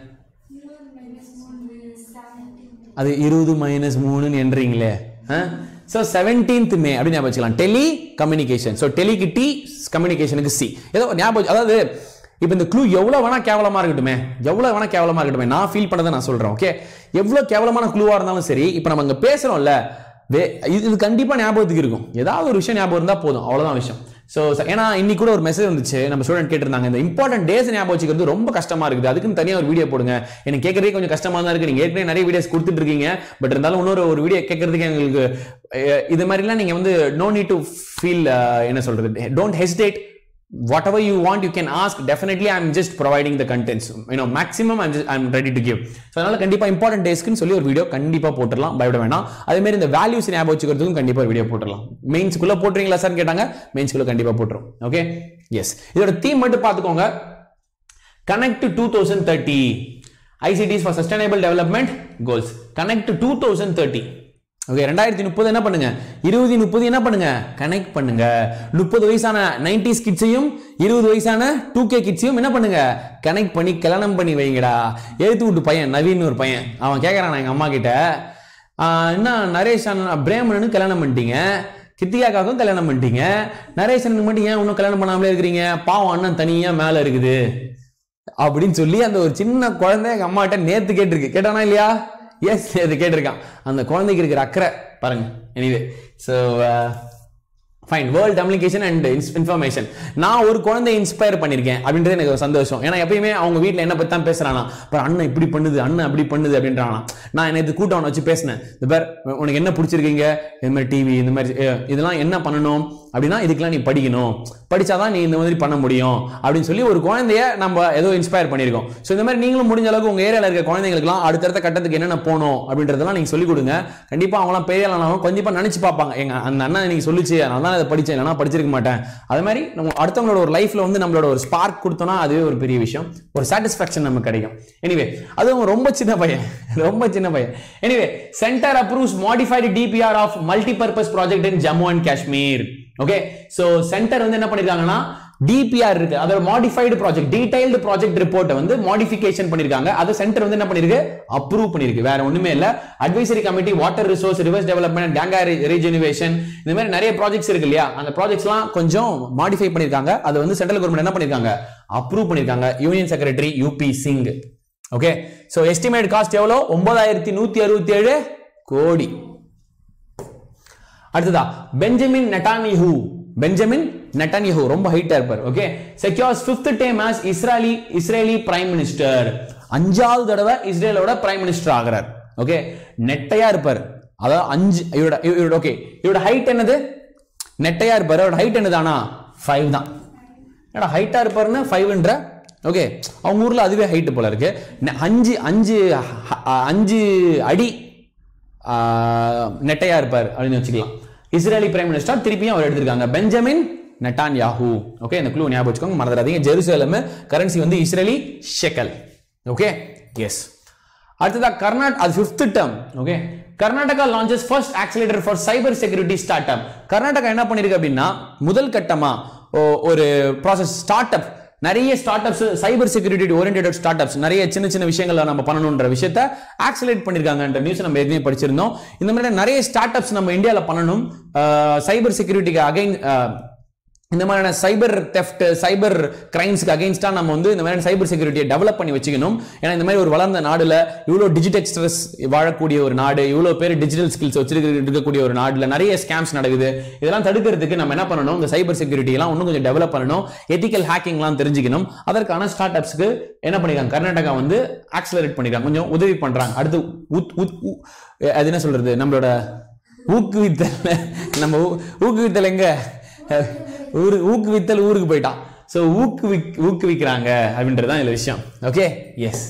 அது இருபது மைனஸ் மூணுன்னு என்றீங்களே ஸோ செவன்டீன்த் மே அப்படின்னு ஞாபகம் வச்சுக்கலாம் டெலி கம்யூனிகேஷன் ஸோ டெலிக்கு டி கம்யூனிகேஷனுக்கு சி ஏதோ ஞாபகம் வச்சு- அதாவது இப்போ இந்த க்ளூ எவ்வளோ வேணா கேவலமா இருக்கட்டுமே எவ்வளோ வேணா கேவலமா இருக்கட்டுமே நான் ஃபீல் பண்ணதை நான் சொல்றேன் ஓகே எவ்வளோ கேவலமான க்ளூவா இருந்தாலும் சரி இப்போ நம்ம இங்க பேசுறோம்ல வே இது இது கண்டிப்பா ஞாபகத்துக்கு இருக்கும் ஏதாவது ஒரு விஷயம் ஞாபகம் இருந்தா போதும் அவ்வளவுதான் விஷயம் ஸோ ஏன்னா இன்னைக்கு கூட ஒரு மெசேஜ் வந்துச்சு நம்ம ஸ்டூடெண்ட் கேட்டிருந்தாங்க இந்த இம்பார்ட்டன்ட் டேஸ் ஞாபகம் வச்சுக்கிறது ரொம்ப கஷ்டமா இருக்குது அதுக்குன்னு தனியா ஒரு வீடியோ போடுங்க எனக்கு கேட்கறதே கொஞ்சம் கஷ்டமா தான் இருக்கு நீங்க ஏற்கனவே நிறைய வீடியோஸ் கொடுத்துட்டு இருக்கீங்க பட் இருந்தாலும் இன்னொரு ஒரு வீடியோ கேட்கறதுக்கு எங்களுக்கு அஹ், இது மாதிரிலாம் நீங்க வந்து நோ நீட் டு ஃபீல் என்ன சொல்றது don't hesitate whatever you want you can ask definitely i'm just providing the contents you know maximum i'm just i'm ready to give so அதனால கண்டிப்பா இம்பார்ட்டன்ட் டேஸ்க்குன்னு சொல்லி ஒரு வீடியோ கண்டிப்பா போட்டுடலாம் பயப்பட வேணாம் அதே மாதிரி இந்த வேல்யூஸ் ஞாபகம் வச்சுக்கிறதுக்கும் கண்டிப்பா ஒரு வீடியோ போட்டுடலாம் மெயின்ஸ்க்குள்ள போட்டுறீங்களா சார் கேட்டாங்க மெயின்ஸ்க்குள்ள கண்டிப்பா போட்டுரும் ஓகே எஸ் இதோட தீம் மட்டும் பார்த்துக்கோங்க connect two thousand thirty ICTs for sustainable development goals connect two thousand thirty okay ரெண்டாயிரத்தி முப்பது என்ன பண்ணுங்க இருபது முப்பது என்ன பண்ணுங்க கனெக்ட் பண்ணுங்க முப்பது வயசான நைன்டிஸ் கிட்ஸையும் இருபது வயசான டூ கே கிட்ஸையும் என்ன பண்ணுங்க கனெக்ட் பண்ணி கல்யாணம் பண்ணி வைங்கடா எழுத்து விட்டு பையன் நவீன் ஒரு பையன் அவன் கேட்கறான் எங்க அம்மா கிட்ட ஆஹ் என்ன நரேஷ் அண்ணன் பிரேமனு கல்யாணம் பண்ணிட்டீங்க கிருத்திகாக்காக்கும் கல்யாணம் பண்ணிட்டீங்க நரேசனுக்கு மட்டும் ஏன் இன்னும் கல்யாணம் பண்ணாமலே இருக்கிறீங்க பாவம் அண்ணன் தனியா மேல இருக்குது அப்படின்னு சொல்லி அந்த ஒரு சின்ன குழந்தை எங்க அம்மா கிட்ட நேத்து கேட்டிருக்கு கேட்டானா இல்லையா எஸ் நேத்து கேட்டிருக்கான் அந்த குழந்தைக்கு இருக்கிற அக்கறை பாருங்க anyway so fine world communication and information நான் ஒரு குழந்தைய இன்ஸ்பயர் பண்ணியிருக்கேன் அப்படின்றது எனக்கு ஒரு சந்தோஷம் ஏன்னா எப்பயுமே அவங்க வீட்டில் என்ன பற்றி தான் பேசுறானா அப்புறம் அண்ணன் இப்படி பண்ணுது அண்ணன் அப்படி பண்ணுது அப்படின்றானா நான் எனக்கு கூட்டம் ஒன்று வச்சு பேசினேன் இந்த பேர் உனக்கு என்ன பிடிச்சிருக்கீங்க இந்த மாதிரி டிவி இந்த மாதிரி அஹ், இதெல்லாம் என்ன பண்ணணும் அப்படின்னா இதுக்கெல்லாம் நீ படிக்கணும் படிச்சாதான் நீ இந்த மாதிரி பண்ண முடியும் அப்படின்னு சொல்லி ஒரு குழந்தைய நம்ம ஏதோ இன்ஸ்பயர் பண்ணியிருக்கோம் ஸோ இந்த மாதிரி நீங்களும் முடிஞ்ச அளவுக்கு உங்க ஏரியாவில் இருக்க குழந்தைங்களுக்குலாம் அடுத்தடுத்த கட்டத்துக்கு என்னென்ன போகணும் அப்படின்றதெல்லாம் நீங்க சொல்லிக் கொடுங்க கண்டிப்பா அவங்களாம் பெரிய ஆளானாலும் கண்டிப்பா நினைச்சு பார்ப்பாங்க எங்க அந்த அண்ணன் நீங்க சொல்லிச்சு நான் தான் இதை படிச்சேன் இல்லைனா படிச்சிருக்க மாட்டேன் அது மாதிரி நம்ம அடுத்தவங்களோட ஒரு லைஃப்ல வந்து நம்மளோட ஒரு ஸ்பார்க் கொடுத்தோம்னா அதுவே ஒரு பெரிய விஷயம் ஒரு சாட்டிஸ்ஃபேக்ஷன் நமக்கு கிடைக்கும் எனிவே அதுவும் ரொம்ப சின்ன பையன் ரொம்ப சின்ன பையன் anyway center approves modified DPR of multipurpose project in Jammu and Kashmir okay so center வந்து என்ன பண்ணிருக்காங்கன்னா டிபிஆர் இருக்கு அதோட மாடிஃபைடு ப்ராஜெக்ட் டீடைல்டு ப்ராஜெக்ட் ரிப்போர்ட்டை வந்து மாடிஃபிகேஷன் பண்ணிருக்காங்க அதை சென்டர் வந்து என்ன பண்ணிருக்கு அப்ரூவ் பண்ணிருக்கு வேற ஒண்ணுமே இல்ல advisory committee water resource rivers development டேங்கா ரீஜெனிவேஷன் இந்த மாதிரி நிறைய ப்ராஜெக்ட்ஸ் இருக்கு இல்லையா அந்த ப்ராஜெக்ட்ஸ்லாம் கொஞ்சம் மாடிஃபை பண்ணிருக்காங்க அதை வந்து சென்ட்ரல் கவர்மெண்ட் என்ன பண்ணிருக்காங்க அப்ரூவ் பண்ணிருக்காங்க union secretary UP Singh okay so estimate cost எவ்வளோ ஒன்பதாயிரத்தி நூத்தி அறுபத்தி ஏழு கோடி அடுத்ததா பெஞ்சமின் நெட்டானிஹூ பெஞ்சமின் நெட்டானிஹூ ரொம்ப ஹைட்டா இருப்பார் okay secures fifth time as Israeli Israeli prime minister அஞ்சாவது தடவை இஸ்ரேலோட பிரைம் மினிஸ்டர் ஆகிறார் ஓகே நெட்டையா இருப்பார் அதாவது அஞ்சு இவரோட இவரோட ஓகே இவரோட ஹைட் என்னது நெட்டையா இருப்பார் அவரோட ஹைட் என்னதானா ஃபைவ் தான் ஏடா ஹைட்டா இருப்பாருன்னு ஃபைவ்ன்ற ஓகே அவங்க ஊர்ல அதுவே ஹைட் போல இருக்கு நெ- அஞ்சு அஞ்சு ஹ- அஞ்சு அடி ஆஹ், நெட்டையா இருப்பார் அப்படின்னு வச்சுக்கலாம் இஸ்ரேலி பிரைம் மினிஸ்டர் திருப்பியும் அவர் எடுத்திருக்காங்க பெஞ்சமின் நெட்டான் யாஹூ ஓகே இந்த குழு ஞாபகம் வச்சுக்கோங்க மறந்துடாதீங்க ஜெருசலம் கரன்சி வந்து இஸ்ரேலி ஷெக்கல் ஓகே எஸ் அடுத்ததா கர்நாட் அது fifth term okay Karnataka launches first accelerator for cyber security start up Karnataka என்ன பண்ணிருக்கு அப்படின்னா முதல் கட்டமா ஓ- ஒரு ப்ராசஸ் ஸ்டார்ட் அப் நிறைய start ups cyber security oriented start ups நிறைய சின்ன சின்ன விஷயங்களை நம்ம பண்ணணுன்ற விஷயத்த ஆக்சிலேட் பண்ணிருக்காங்கன்ற நியூஸ் நம்ம ஏற்கனவே படிச்சிருந்தோம் இந்த மாதிரி நிறைய ஸ்டார்ட் அப்ஸ் நம்ம இந்தியாவில் பண்ணணும் சைபர் செக்யூரிட்டிக்கு அகைன் இந்த மாதிரியான சைபர் தெஃப்ட் சைபர் கிரைம்ஸ்க்கு அகைன்ஸ்டா நம்ம வந்து இந்த மாதிரி சைபர் செக்யூரிட்டியை டெவலப் பண்ணி வச்சுக்கணும் ஏன்னா இந்த மாதிரி ஒரு வளர்ந்த நாடுல இவ்வளோ டிஜிட்டல் ஸ்ட்ரெஸ் வாழக்கூடிய ஒரு நாடு இவ்வளோ பேர் டிஜிட்டல் ஸ்கில்ஸ் வச்சிருக்க இருக்கக்கூடிய ஒரு நாடுல நிறைய ஸ்கேம்ஸ் நடக்குது இதெல்லாம் தடுக்கிறதுக்கு நம்ம என்ன பண்ணணும் இந்த சைபர் செக்யூரிட்டி எல்லாம் இன்னும் கொஞ்சம் டெவலப் பண்ணணும் எத்திக்கல் ஹேக்கிங்லாம் தெரிஞ்சுக்கணும் அதற்கான ஸ்டார்ட் அப்ஸ்க்கு என்ன பண்ணிருக்காங்க கர்நாடகா வந்து ஆக்சலரேட் பண்ணிருக்காங்க கொஞ்சம் உதவி பண்றாங்க அடுத்து உத் உத் உ- அது என்ன சொல்றது நம்மளோட ஊக்குவித்தல் நம்ம ஊ- ஊக்குவித்தல் எங்க ஊரு ஊக்குவித்தல் ஊருக்கு போயிட்டான் ஸோ ஊக்குவி ஊக்குவிக்கிறாங்க அப்படின்றது தான் இதுல விஷயம் okay yes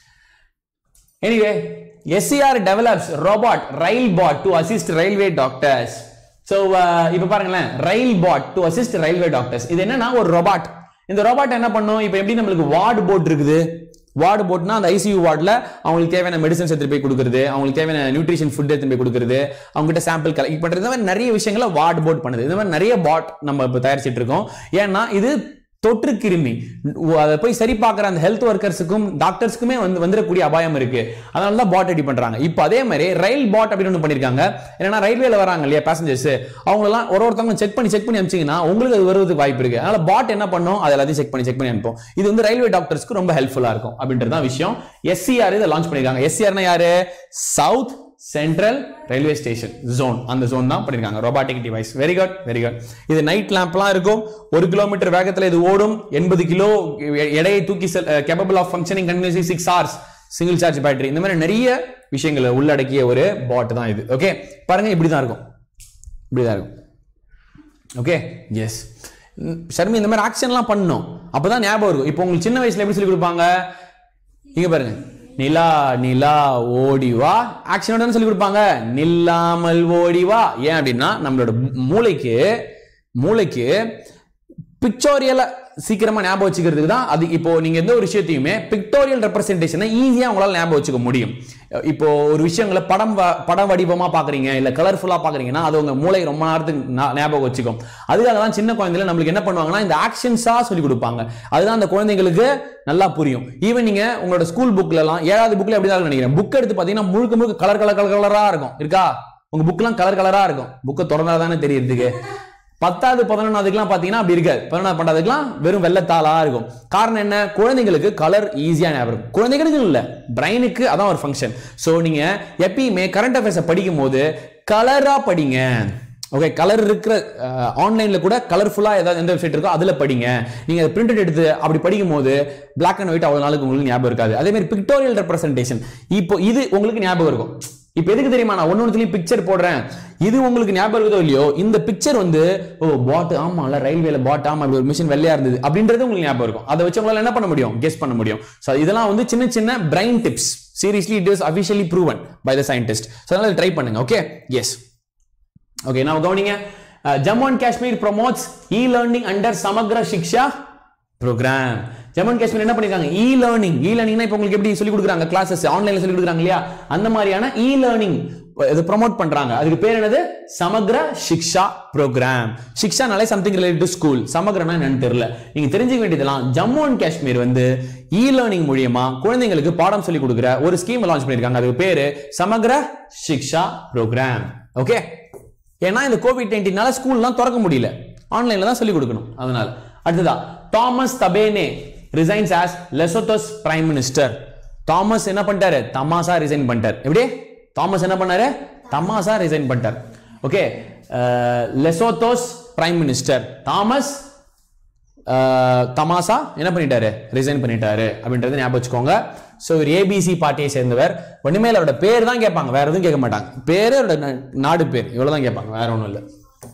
anyway SCR develops robot rail bot to assist railway doctors so இப்போ பாருங்களேன் rail bot to assist railway doctors இது என்னன்னா ஒரு ரோபாட் இந்த ரோபாட் என்ன பண்ணும் இப்போ எப்படி நம்மளுக்கு வார்டு போட் இருக்குது வார்டு போட்னா அந்த ஐசியூ வார்டில் அவங்களுக்கு தேவையான மெடிசன்ஸ் எடுத்துட்டு போய் கொடுக்குறது அவங்களுக்கு தேவையான நியூட்ரிஷன் ஃபுட் எடுத்துட்டு போய் கொடுக்குறது அவங்ககிட்ட சாம்பிள் கலெக்ட் பண்ணுறது இந்த மாதிரி நிறைய விஷயங்களை வார்டு போட் பண்ணுது இந்த மாதிரி நிறைய பாட் நம்ம இப்போ தயாரிச்சிட்டு இருக்கோம் ஏன்னா இது தொற்று கிருமி உ- அதை போய் சரி பார்க்குற அந்த ஹெல்த் ஒர்க்கர்ஸுக்கும் டாக்டர்ஸ்க்குமே வந்து வந்துடக்கூடிய அபாயம் இருக்கு அதனால தான் பாட் ரெடி பண்றாங்க இப்போ அதே மாதிரி ரயில் பாட் அப்படின்னு ஒன்று பண்ணிருக்காங்க ஏன்னா ரயில்வேல வராங்க இல்லையா பேசஞ்சர்ஸ் அவங்களெல்லாம் ஒரு ஒருத்தவங்க செக் பண்ணி செக் பண்ணி அனுப்பிச்சிங்கன்னா உங்களுக்கு அது வருவதுக்கு வாய்ப்பு இருக்கு அதனால பாட் என்ன பண்ணும் அது எல்லாத்தையும் செக் பண்ணி செக் பண்ணி அனுப்பும் இது வந்து ரயில்வே டாக்டர்ஸ்க்கு ரொம்ப ஹெல்ப்ஃபுல்லா இருக்கும் அப்படின்றது தான் விஷயம் எஸ்சிஆர் இதை லான்ச் பண்ணிருக்காங்க எஸ்சிஆர்னா யாரு south central railway station zone அந்த ஜோன் தான் பண்ணிருக்காங்க robotic device very good very good இது நைட் லேம்ப்லாம் இருக்கும் ஒரு கிலோமீட்டர் வேகத்துல இது ஓடும் எண்பது கிலோ எடையை தூக்கி capable of functioning continuously six hours single charge battery இந்த மாதிரி நிறைய விஷயங்களை உள்ளடக்கிய ஒரு பாட் தான் இது ஓகே பாருங்க இப்படி தான் இருக்கும் இப்படி தான் இருக்கும் ஓகே எஸ் ஷர்மி இந்த மாதிரி ஆக்ஷன்லாம் பண்ணணும் அப்பதான் ஞாபகம் இருக்கும் இப்போ உங்களுக்கு சின்ன வயசுல எப்படி சொல்லி கொடுப்பாங்க இங்க பாருங்க நிலா நிலா ஓடி வா ஆக்ஷனோட சொல்லி கொடுப்பாங்க நில்லாமல் ஓடி வா ஏன் அப்படின்னா நம்மளோட மூளைக்கு மூளைக்கு பிக்டோரியலை சீக்கிரமா ஞாபகம் வச்சுக்கிறதுக்கு தான் அது இப்போ நீங்க எந்த ஒரு விஷயத்தையுமே பிக்டோரியல் ரெப்ரசன்டேஷனை ஈஸியா உங்களால ஞாபகம் வச்சுக்க முடியும் இப்போ ஒரு விஷயங்களை படம் வ- பட வடிவமா பாக்குறீங்க இல்ல கலர்ஃபுல்லா பாக்குறீங்கன்னா அது உங்க மூளை ரொம்ப நேரத்துக்கு ஞா- ஞாபகம் வச்சுக்கும் அதுக்காக தான் சின்ன குழந்தைல நம்மளுக்கு என்ன பண்ணுவாங்கன்னா இந்த ஆக்ஷன்ஸா சொல்லி கொடுப்பாங்க அதுதான் அந்த குழந்தைங்களுக்கு நல்லா புரியும் ஈவன் நீங்க உங்களோட ஸ்கூல் புக்ல எல்லாம் ஏழாவது புக்ல எப்படி தான் நினைக்கிறேன் புக் எடுத்து பாத்தீங்கன்னா முழுக்க முழுக்க கலர் கலர் கலர் கலரா இருக்கும் இருக்கா உங்க புக்லாம் கலர் கலரா இருக்கும் புக்கை திறந்தா தானே தெரியறதுக்கு பத்தாவது பதினொன்னாவதுக்குலாம் பார்த்தீங்கன்னா அப்படி இருக்காது பதினொன்றாவது பன்னெண்டாவதுக்குலாம் வெறும் வெள்ளத்தாளா இருக்கும் காரணம் என்ன குழந்தைங்களுக்கு கலர் ஈஸியாக ஞாபகம் இருக்கும். குழந்தைங்களுக்கு இல்லை பிரைனுக்கு அதான் ஒரு ஃபங்க்ஷன் ஸோ நீங்க எப்பயுமே கரண்ட் அஃபேர்ஸை படிக்கும் போது கலரா படிங்க ஓகே கலர் இருக்கிற ஆன்லைன்ல கூட கலர்ஃபுல்லா ஏதாவது எந்த வெப்சைட் இருக்கோ அதுல படிங்க நீங்க அதை பிரிண்ட் எடுத்து அப்படி படிக்கும் போது பிளாக் அண்ட் ஒயிட் அவ்வளவு நாளுக்கு உங்களுக்கு ஞாபகம் இருக்காது அதே மாதிரி பிக்டோரியல் ரெப்ரசன்டேஷன் இப்போ இது உங்களுக்கு ஞாபகம் இருக்கும் இப்போ எதுக்கு தெரியுமா நான் ஒன்னொன்னுலயும் பிக்சர் போடுறேன் இது உங்களுக்கு ஞாபகம் இருக்குதோ இல்லையோ இந்த பிக்சர் வந்து ஓ பாட் ஆமால ரயில்வேல பாட் ஆமா இப்படி ஒரு மிஷின் வெள்ளையா இருந்தது அப்படின்றது உங்களுக்கு ஞாபகம் இருக்கும் அதை வச்சு உங்களால என்ன பண்ண முடியும் கெஸ் பண்ண முடியும் ஸோ இதெல்லாம் வந்து சின்ன சின்ன brain tips seriously it is officially proven by the scientist so அதனால ட்ரை பண்ணுங்க ஓகே எஸ் ஓகே நான் கவனிங்க Jammu and Kashmir promotes e learning under Samagra Shiksha program Jammu and Kashmir என்ன பண்ணிருக்காங்க இ லேர்னிங் இ லேர்னிங்னா இப்போ உங்களுக்கு எப்படி சொல்லி கொடுக்குறாங்க கிளாஸஸ் ஆன்லைன்ல சொல்லி கொடுக்குறாங்க இல்லையா அந்த மாதிரியான இ லேர்னிங் இது ப்ரோமோட் பண்றாங்க அதுக்கு பேர் என்னது சமக்ர சிக்ஷா ப்ரோக்ராம் சிக்ஷானாலே சம்திங் ரிலேட்டட் டு ஸ்கூல் சமக்ரனா என்னன்னு தெரியல நீங்க தெரிஞ்சுக்க வேண்டியதெல்லாம் ஜம்மு அண்ட் காஷ்மீர் வந்து இ லேர்னிங் மூலியமா குழந்தைங்களுக்கு பாடம் சொல்லி கொடுக்குற ஒரு ஸ்கீம் லான்ச் பண்ணிருக்காங்க அதுக்கு பேரு சமக்ர சிக்ஷா ப்ரோக்ராம் ஓகே ஏன்னா இந்த கோவிட் நைன்டீனால ஸ்கூல்லாம் திறக்க முடியல ஆன்லைன்ல தான் சொல்லி கொடுக்கணும் அதனால அடுத்ததா Thomas Thabane resigns as Lesotho's prime minister Thomas என்ன பண்ணிட்டாரு தமாசா ரிசைன் பண்ணிட்டார் எப்படி தாமஸ் என்ன பண்ணாரு தமாசா ரிசைன் பண்ணிட்டார் okay Lesotho's prime minister Thomas ah, தமாசா என்ன பண்ணிட்டாரு ரிசைன் பண்ணிட்டாரு அப்படின்றத ஞாபகம் வச்சுக்கோங்க ஸோ இவர் ஏபிசி பார்ட்டியை சேர்ந்தவர் ஒண்ணுமே இல்லை அவரோட பேர் தான் கேட்பாங்க வேற எதுவும் கேட்க மாட்டாங்க பேரு அவரோட நா- நாடு பேர் இவ்வளவுதான் கேட்பாங்க வேற ஒன்றும் இல்லை